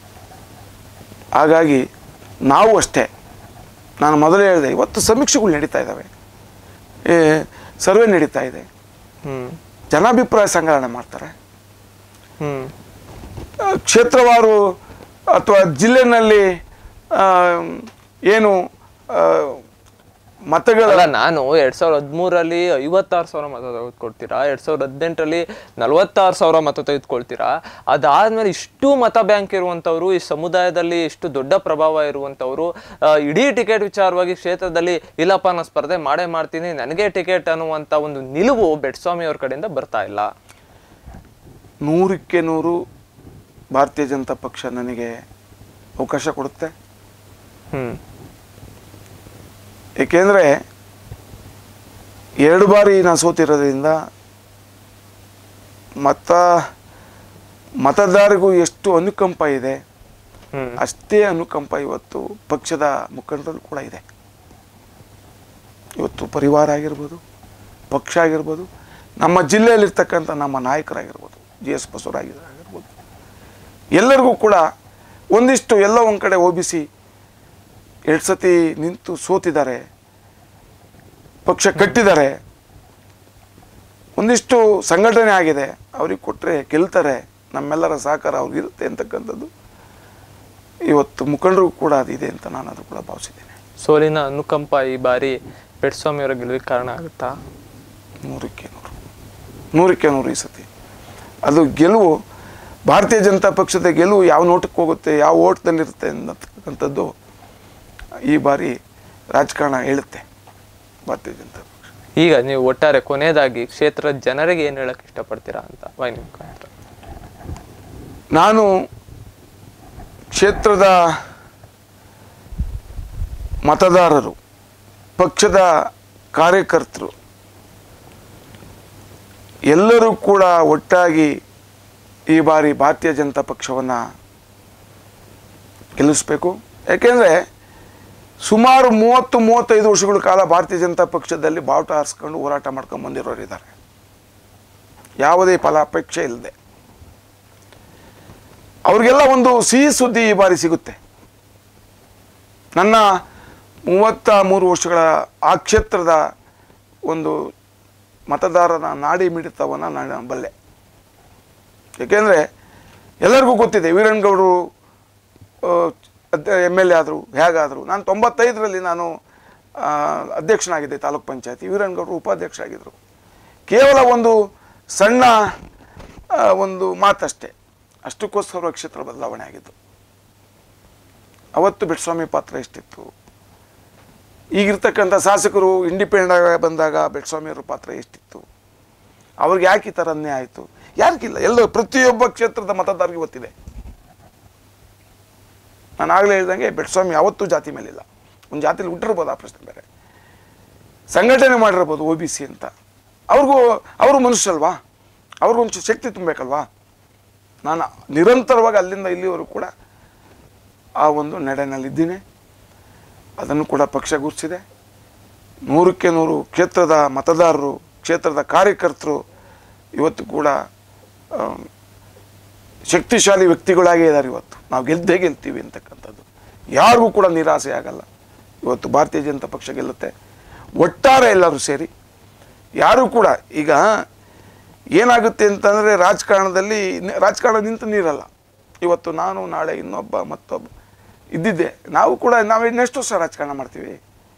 ಹಾಗಾಗಿ ನಾವು ಅಷ್ಟೇ ನಾನು ಮೊದಲೇ ಹೇಳಿದೆ ಇವತ್ತು ಸಮೀಕ್ಷೆಗಳು ನಡೀತಾ ಇದ್ದಾವೆ ಏ, ಸರ್ವೆ ನಡೀತಾ ಇದೆ ಹ್ಮ್ ಜನಾಭಿಪ್ರಾಯ ಸಂಗ್ರಹಣೆ ಮಾಡ್ತಾರೆ ಹ್ಮ್ ಆ, ಕ್ಷೇತ್ರವಾರು ಅಥವಾ ಜಿಲ್ಲೆನಲ್ಲಿ ಆ, ಏನು ಆ, ಮತಗಳ ಅಲ್ಲ ನಾನು ಎರಡ್ ಸಾವಿರದ ಹದಿಮೂರಲ್ಲಿ ಐವತ್ತಾರು ಸಾವಿರ ಮತ ತೆಗೆದುಕೊಳ್ತೀರಾ ಎರಡ್ ಸಾವಿರದ ಹದಿನೆಂಟರಲ್ಲಿ ನಲವತ್ತಾರು ಸಾವಿರ ಮತ ತೆಗೆದುಕೊಳ್ತೀರಾ ಅದಾದ್ಮೇಲೆ ಇಷ್ಟು ಮತ ಬ್ಯಾಂಕ್ ಇರುವಂತವ್ರು ಈ ಸಮುದಾಯದಲ್ಲಿ ಇಷ್ಟು ದೊಡ್ಡ ಪ್ರಭಾವ ಇರುವಂತವ್ರು ಆ, ಇಡೀ ಟಿಕೆಟ್ ವಿಚಾರವಾಗಿ ಕ್ಷೇತ್ರದಲ್ಲಿ ಇಲ್ಲಪ್ಪ ನಾನು ಸ್ಪರ್ಧೆ ಮಾಡೇ ಮಾಡ್ತೀನಿ ನನಗೆ ಟಿಕೆಟ್ ಅನ್ನುವಂತ ಒಂದು ನಿಲುವು ಬೆಟ್ಸ್ವಾಮಿ ಅವ್ರ ಕಡೆಯಿಂದ ಬರ್ತಾ ಇಲ್ಲ ನೂರಕ್ಕೆ ನೂರು ಭಾರತೀಯ ಜನತಾ ಪಕ್ಷ ನನಗೆ ಅವಕಾಶ ಕೊಡುತ್ತೆ ಹ್ಮ್ ಏಕೆಂದರೆ ಎರಡು ಬಾರಿ ನಾನು ಸೋತಿರೋದ್ರಿಂದ ಮತ ಮತದಾರರಿಗೂ ಎಷ್ಟು ಅನುಕಂಪ ಇದೆ ಹ್ಮ್ ಅಷ್ಟೇ ಅನುಕಂಪ ಇವತ್ತು ಪಕ್ಷದ ಮುಖಂಡರಲ್ಲೂ ಕೂಡ ಇದೆ ಇವತ್ತು ಪರಿವಾರ ಆಗಿರ್ಬೋದು ಪಕ್ಷ ಆಗಿರ್ಬೋದು ನಮ್ಮ ಜಿಲ್ಲೆಯಲ್ಲಿರ್ತಕ್ಕಂಥ ನಮ್ಮ ನಾಯಕರಾಗಿರ್ಬೋದು ಜಿ ಎಸ್ ಬಸವರಾಗಿರ್ಬೋದು ಎಲ್ಲರಿಗೂ ಕೂಡ ಒಂದಿಷ್ಟು ಎಲ್ಲ ಒಂದು ಕಡೆ ಓಬಿಸಿ ಎರಡು ಸತಿ ನಿಂತು ಸೋತಿದ್ದಾರೆ ಪಕ್ಷ ಕಟ್ಟಿದ್ದಾರೆ ಒಂದಿಷ್ಟು ಸಂಘಟನೆ ಆಗಿದೆ ಅವ್ರಿಗೆ ಕೊಟ್ಟರೆ ಗೆಲ್ತಾರೆ ನಮ್ಮೆಲ್ಲರ ಸಹಕಾರ ಅವ್ರಿಗಿರುತ್ತೆ ಅಂತಕ್ಕಂಥದ್ದು ಇವತ್ತು ಮುಖಂಡರಿಗೂ ಕೂಡ ಅದಿದೆ ಅಂತ ನಾನು ಅದು ಕೂಡ ಭಾವಿಸಿದ್ದೇನೆ ಸೋಲಿನ ಅನುಕಂಪ ಈ ಬಾರಿ ಬೆಟ್ಸ್ವಾಮಿ ಅವರ ಗೆಲುವಿಗೆ ಕಾರಣ ಆಗುತ್ತಾ ನೂರಕ್ಕೆ ನೂರು ನೂರಕ್ಕೆ ನೂರು ಈ ಸತಿ ಅದು ಗೆಲುವು ಭಾರತೀಯ ಜನತಾ ಪಕ್ಷದ ಗೆಲುವು ಯಾವ ನೋಟಕ್ಕೆ ಹೋಗುತ್ತೆ ಯಾವ ಓಟದಲ್ಲಿರುತ್ತೆ ಅನ್ನತಕ್ಕಂಥದ್ದು ಈ ಬಾರಿ ರಾಜಕಾರಣ ಹೇಳುತ್ತೆ ಭಾರತೀಯ ಜನತಾ ಪಕ್ಷ ಈಗ ನೀವು ಒಟ್ಟಾರೆ ಕೊನೆಯದಾಗಿ ಕ್ಷೇತ್ರದ ಜನರಿಗೆ ಏನ್ ಹೇಳಕ್ ಇಷ್ಟಪಡ್ತೀರಾ ಅಂತ ವಾಹಿನಿ ಮುಖಾಂತರ ನಾನು ಕ್ಷೇತ್ರದ ಮತದಾರರು ಪಕ್ಷದ ಕಾರ್ಯಕರ್ತರು ಎಲ್ಲರೂ ಕೂಡ ಒಟ್ಟಾಗಿ ಈ ಬಾರಿ ಭಾರತೀಯ ಜನತಾ ಪಕ್ಷವನ್ನು ಗೆಲ್ಲಿಸಬೇಕು ಯಾಕೆಂದರೆ ಸುಮಾರು ಮೂವತ್ತು ಮೂವತ್ತೈದು ವರ್ಷಗಳ ಕಾಲ ಭಾರತೀಯ ಜನತಾ ಪಕ್ಷದಲ್ಲಿ ಬಾವುಟ ಹಾರಿಸ್ಕೊಂಡು ಹೋರಾಟ ಮಾಡ್ಕೊಂಡು ಬಂದಿರೋರು ಇದ್ದಾರೆ ಯಾವುದೇ ಫಲಾಪೇಕ್ಷೆ ಇಲ್ಲದೆ ಅವ್ರಿಗೆಲ್ಲ ಒಂದು ಸಿಹಿ ಸುದ್ದಿ ಈ ಬಾರಿ ಸಿಗುತ್ತೆ ನನ್ನ ಮೂವತ್ತ ಮೂರು ವರ್ಷಗಳ ಆ ಕ್ಷೇತ್ರದ ಒಂದು ಮತದಾರನ ನಾಡಿ ಮಿಡಿತವನ್ನು ನಾನು ಬಲ್ಲೆ ಏಕೆಂದರೆ ಎಲ್ಲರಿಗೂ ಗೊತ್ತಿದೆ ವೀರಣ್ಣಗೌಡರು ಎಮ್ ಎಲ್ ಎ ಆದರು ಹೇಗಾದರು ನಾನು ತೊಂಬತ್ತೈದರಲ್ಲಿ ನಾನು ಆ, ಅಧ್ಯಕ್ಷನಾಗಿದ್ದೆ ತಾಲೂಕ್ ಪಂಚಾಯತಿ ವೀರಣ್ಣಗೌಡರು ಉಪಾಧ್ಯಕ್ಷರಾಗಿದ್ದರು ಕೇವಲ ಒಂದು ಸಣ್ಣ ಆ, ಒಂದು ಮಾತಷ್ಟೇ ಅಷ್ಟಕ್ಕೋಸ್ಕರ ಕ್ಷೇತ್ರ ಬದಲಾವಣೆ ಆಗಿದ್ದು ಅವತ್ತು ಬೆಟ್ಸ್ವಾಮಿ ಪಾತ್ರ ಎಷ್ಟಿತ್ತು ಈಗಿರ್ತಕ್ಕಂಥ ಶಾಸಕರು ಇಂಡಿಪೆಂಡೆಂಟ್ ಬಂದಾಗ ಬೆಟ್ಸ್ವಾಮಿಯವರ ಪಾತ್ರ ಎಷ್ಟಿತ್ತು ಅವ್ರಿಗೆ ಯಾಕೆ ಈ ಥರ ಅನ್ಯಾಯ ಆಯಿತು ಯಾರಿಗಿಲ್ಲ ಎಲ್ಲ ಪ್ರತಿಯೊಬ್ಬ ಕ್ಷೇತ್ರದ ಮತದಾರರಿಗೆ ಗೊತ್ತಿದೆ ನಾನು ಆಗಲೇ ಹೇಳ್ದಂಗೆ ಬೆಟ್ಸ್ವಾಮಿ ಯಾವತ್ತೂ ಜಾತಿ ಮೇಲಿಲ್ಲ ಒಂದು ಜಾತಿಲಿ ಹುಟ್ಟಿರ್ಬೋದು ಆ ಪ್ರಶ್ನೆ ಬೇರೆ ಸಂಘಟನೆ ಮಾಡಿರ್ಬೋದು ಒ ಬಿ ಸಿ ಅಂತ ಅವ್ರಿಗೂ ಅವರು ಮನುಷ್ಯಲ್ವಾ ಅವ್ರಿಗೊಂಚು ಶಕ್ತಿ ತುಂಬಬೇಕಲ್ವಾ ನಾನು ನಿರಂತರವಾಗಿ ಅಲ್ಲಿಂದ ಇಲ್ಲಿವರೆಗೂ ಕೂಡ ಆ ಒಂದು ನಡೆನಲ್ಲಿದ್ದೀನಿ ಅದನ್ನು ಕೂಡ ಪಕ್ಷ ಗುರುತಿಸಿದೆ ನೂರಕ್ಕೆ ನೂರು ಕ್ಷೇತ್ರದ ಮತದಾರರು ಕ್ಷೇತ್ರದ ಕಾರ್ಯಕರ್ತರು ಇವತ್ತು ಕೂಡ ಆಮ್, ಶಕ್ತಿಶಾಲಿ ವ್ಯಕ್ತಿಗಳಾಗೇ ಇದ್ದಾರೆ ಇವತ್ತು ನಾವು ಗೆದ್ದೇ ಗೆಲ್ತೀವಿ ಅಂತಕ್ಕಂಥದ್ದು ಯಾರಿಗೂ ಕೂಡ ನಿರಾಸೆ ಆಗಲ್ಲ ಇವತ್ತು ಭಾರತೀಯ ಜನತಾ ಪಕ್ಷ ಗೆಲ್ಲುತ್ತೆ ಒಟ್ಟಾರೆ ಎಲ್ಲರೂ ಸೇರಿ ಯಾರೂ ಕೂಡ ಈಗ ಏನಾಗುತ್ತೆ ಅಂತಂದರೆ ರಾಜಕಾರಣದಲ್ಲಿ ನಿ- ರಾಜಕಾರಣ ನಿಂತು ನೀರಲ್ಲ ಇವತ್ತು ನಾನು ನಾಳೆ ಇನ್ನೊಬ್ಬ ಮತ್ತೊಬ್ಬ ಇದ್ದಿದ್ದೆ ನಾವು ಕೂಡ ನಾವು ಇನ್ನೆಷ್ಟು ವರ್ಷ ರಾಜಕಾರಣ ಮಾಡ್ತೀವಿ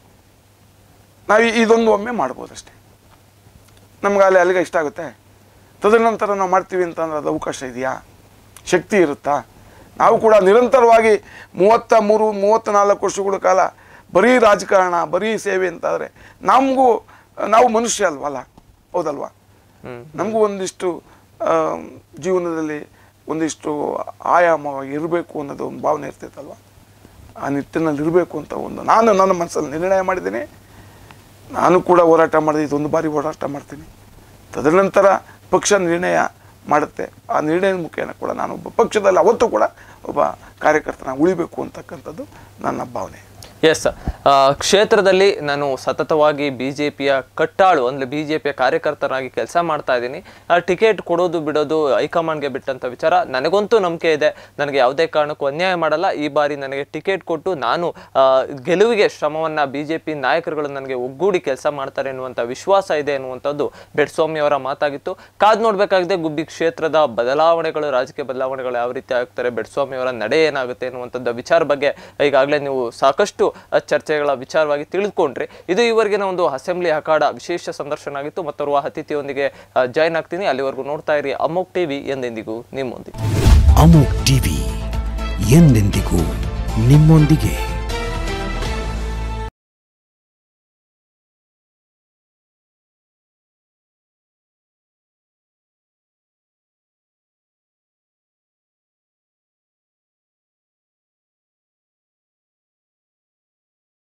ನಾವು ಇ- ಇದೊಂದು ಒಮ್ಮೆ ಮಾಡ್ಬೋದು ಅಷ್ಟೇ ನಮ್ಗೆ ಅಲ್ಲಿ ಅಲ್ಲಿಗೆ ಇಷ್ಟ ಆಗುತ್ತೆ ತದನಂತರ ನಾವು ಮಾಡ್ತೀವಿ ಅಂತಂದ್ರೆ ಅದು ಅವಕಾಶ ಇದೆಯಾ ಶಕ್ತಿ ಇರುತ್ತಾ ನಾವು ಕೂಡ ನಿರಂತರವಾಗಿ ಮೂವತ್ತ ಮೂರು ಮೂವತ್ತ ನಾಲ್ಕು ವರ್ಷಗಳ ಕಾಲ ಬರೀ ರಾಜಕಾರಣ ಬರೀ ಸೇವೆ ಅಂತಾದರೆ ನಮಗೂ ನಾವು ಮನುಷ್ಯ ಅಲ್ವಲ್ಲ ಹೌದಲ್ವಾ ಹ್ಮ್ ನಮಗೂ ಒಂದಿಷ್ಟು ಆ, ಜೀವನದಲ್ಲಿ ಒಂದಿಷ್ಟು ಆಯಾಮವಾಗಿ ಇರಬೇಕು ಅನ್ನೋದು ಒಂದು ಭಾವನೆ ಇರ್ತೈತಲ್ವ ಆ ನಿಟ್ಟಿನಲ್ಲಿ ಇರಬೇಕು ಅಂತ ಒಂದು ನಾನು ನನ್ನ ಮನಸ್ಸಲ್ಲಿ ನಿರ್ಣಯ ಮಾಡಿದ್ದೀನಿ ನಾನು ಕೂಡ ಹೋರಾಟ ಮಾಡಿದೆ ಇದೊಂದು ಬಾರಿ ಹೋರಾಟ ಮಾಡ್ತೀನಿ ತದನಂತರ ಪಕ್ಷ ನಿರ್ಣಯ ಮಾಡುತ್ತೆ ಆ ನಿರ್ಣಯದ ಮುಖೇನ ಕೂಡ ನಾನು ಒಬ್ಬ ಪಕ್ಷದಲ್ಲಿ ಅವತ್ತು ಕೂಡ ಒಬ್ಬ ಕಾರ್ಯಕರ್ತನ ಉಳಿಬೇಕು ಅಂತಕ್ಕಂಥದ್ದು ನನ್ನ ಭಾವನೆ ಎಸ್ ಕ್ಷೇತ್ರದಲ್ಲಿ ನಾನು ಸತತವಾಗಿ ಬಿಜೆಪಿಯ ಕಟ್ಟಾಳು ಅಂದ್ರೆ ಬಿಜೆಪಿಯ ಕಾರ್ಯಕರ್ತನಾಗಿ ಕೆಲಸ ಮಾಡ್ತಾ ಇದ್ದೀನಿ ಟಿಕೆಟ್ ಕೊಡೋದು ಬಿಡೋದು ಹೈಕಮಾಂಡ್ಗೆ ಬಿಟ್ಟಂತ ವಿಚಾರ ನನಗಂತೂ ನಂಬಿಕೆ ಇದೆ ನನಗೆ ಯಾವುದೇ ಕಾರಣಕ್ಕೂ ಅನ್ಯಾಯ ಮಾಡಲ್ಲ ಈ ಬಾರಿ ನನಗೆ ಟಿಕೆಟ್ ಕೊಟ್ಟು ನಾನು ಆ, ಗೆಲುವಿಗೆ ಶ್ರಮವನ್ನ ಬಿಜೆಪಿ ನಾಯಕರುಗಳು ನನಗೆ ಒಗ್ಗೂಡಿ ಕೆಲಸ ಮಾಡ್ತಾರೆ ಎನ್ನುವಂತ ವಿಶ್ವಾಸ ಇದೆ ಎನ್ನುವಂಥದ್ದು ಬೆಟ್ಸ್ವಾಮಿ ಅವರ ಮಾತಾಗಿತ್ತು ಕಾದ್ ನೋಡ್ಬೇಕಾಗಿದೆ ಗುಬ್ಬಿ ಕ್ಷೇತ್ರದ ಬದಲಾವಣೆಗಳು ರಾಜಕೀಯ ಬದಲಾವಣೆಗಳು ಯಾವ ರೀತಿ ಆಗ್ತಾರೆ ಬೆಟ್ಸ್ವಾಮಿ ಅವರ ನಡೆ ಏನಾಗುತ್ತೆ ಎನ್ನುವಂಥದ್ದು ವಿಚಾರ ಬಗ್ಗೆ ಈಗಾಗಲೇ ನೀವು ಸಾಕಷ್ಟು ಆ, ಚರ್ಚೆಗಳ ವಿಚಾರವಾಗಿ ತಿಳಿದುಕೊಂಡ್ರಿ ಇದು ಇವರಿಗಿನ ಒಂದು ಅಸೆಂಬ್ಲಿ ಅಖಾಡ ವಿಶೇಷ ಸಂದರ್ಶನ ಆಗಿತ್ತು ಮತ್ತೋರ್ವ ಅತಿಥಿಯೊಂದಿಗೆ ಜಾಯ್ನ್ ಆಗ್ತೀನಿ ಅಲ್ಲಿವರೆಗೂ ನೋಡ್ತಾ ಇರಿ ಅಮೋಕ್ ಟಿವಿ ಎಂದೆಂದಿಗೂ ನಿಮ್ಮೊಂದಿಗೆ ಅಮೋಕ್ ಟಿವಿ ಎಂದೆಂದಿಗೂ ನಿಮ್ಮೊಂದಿಗೆ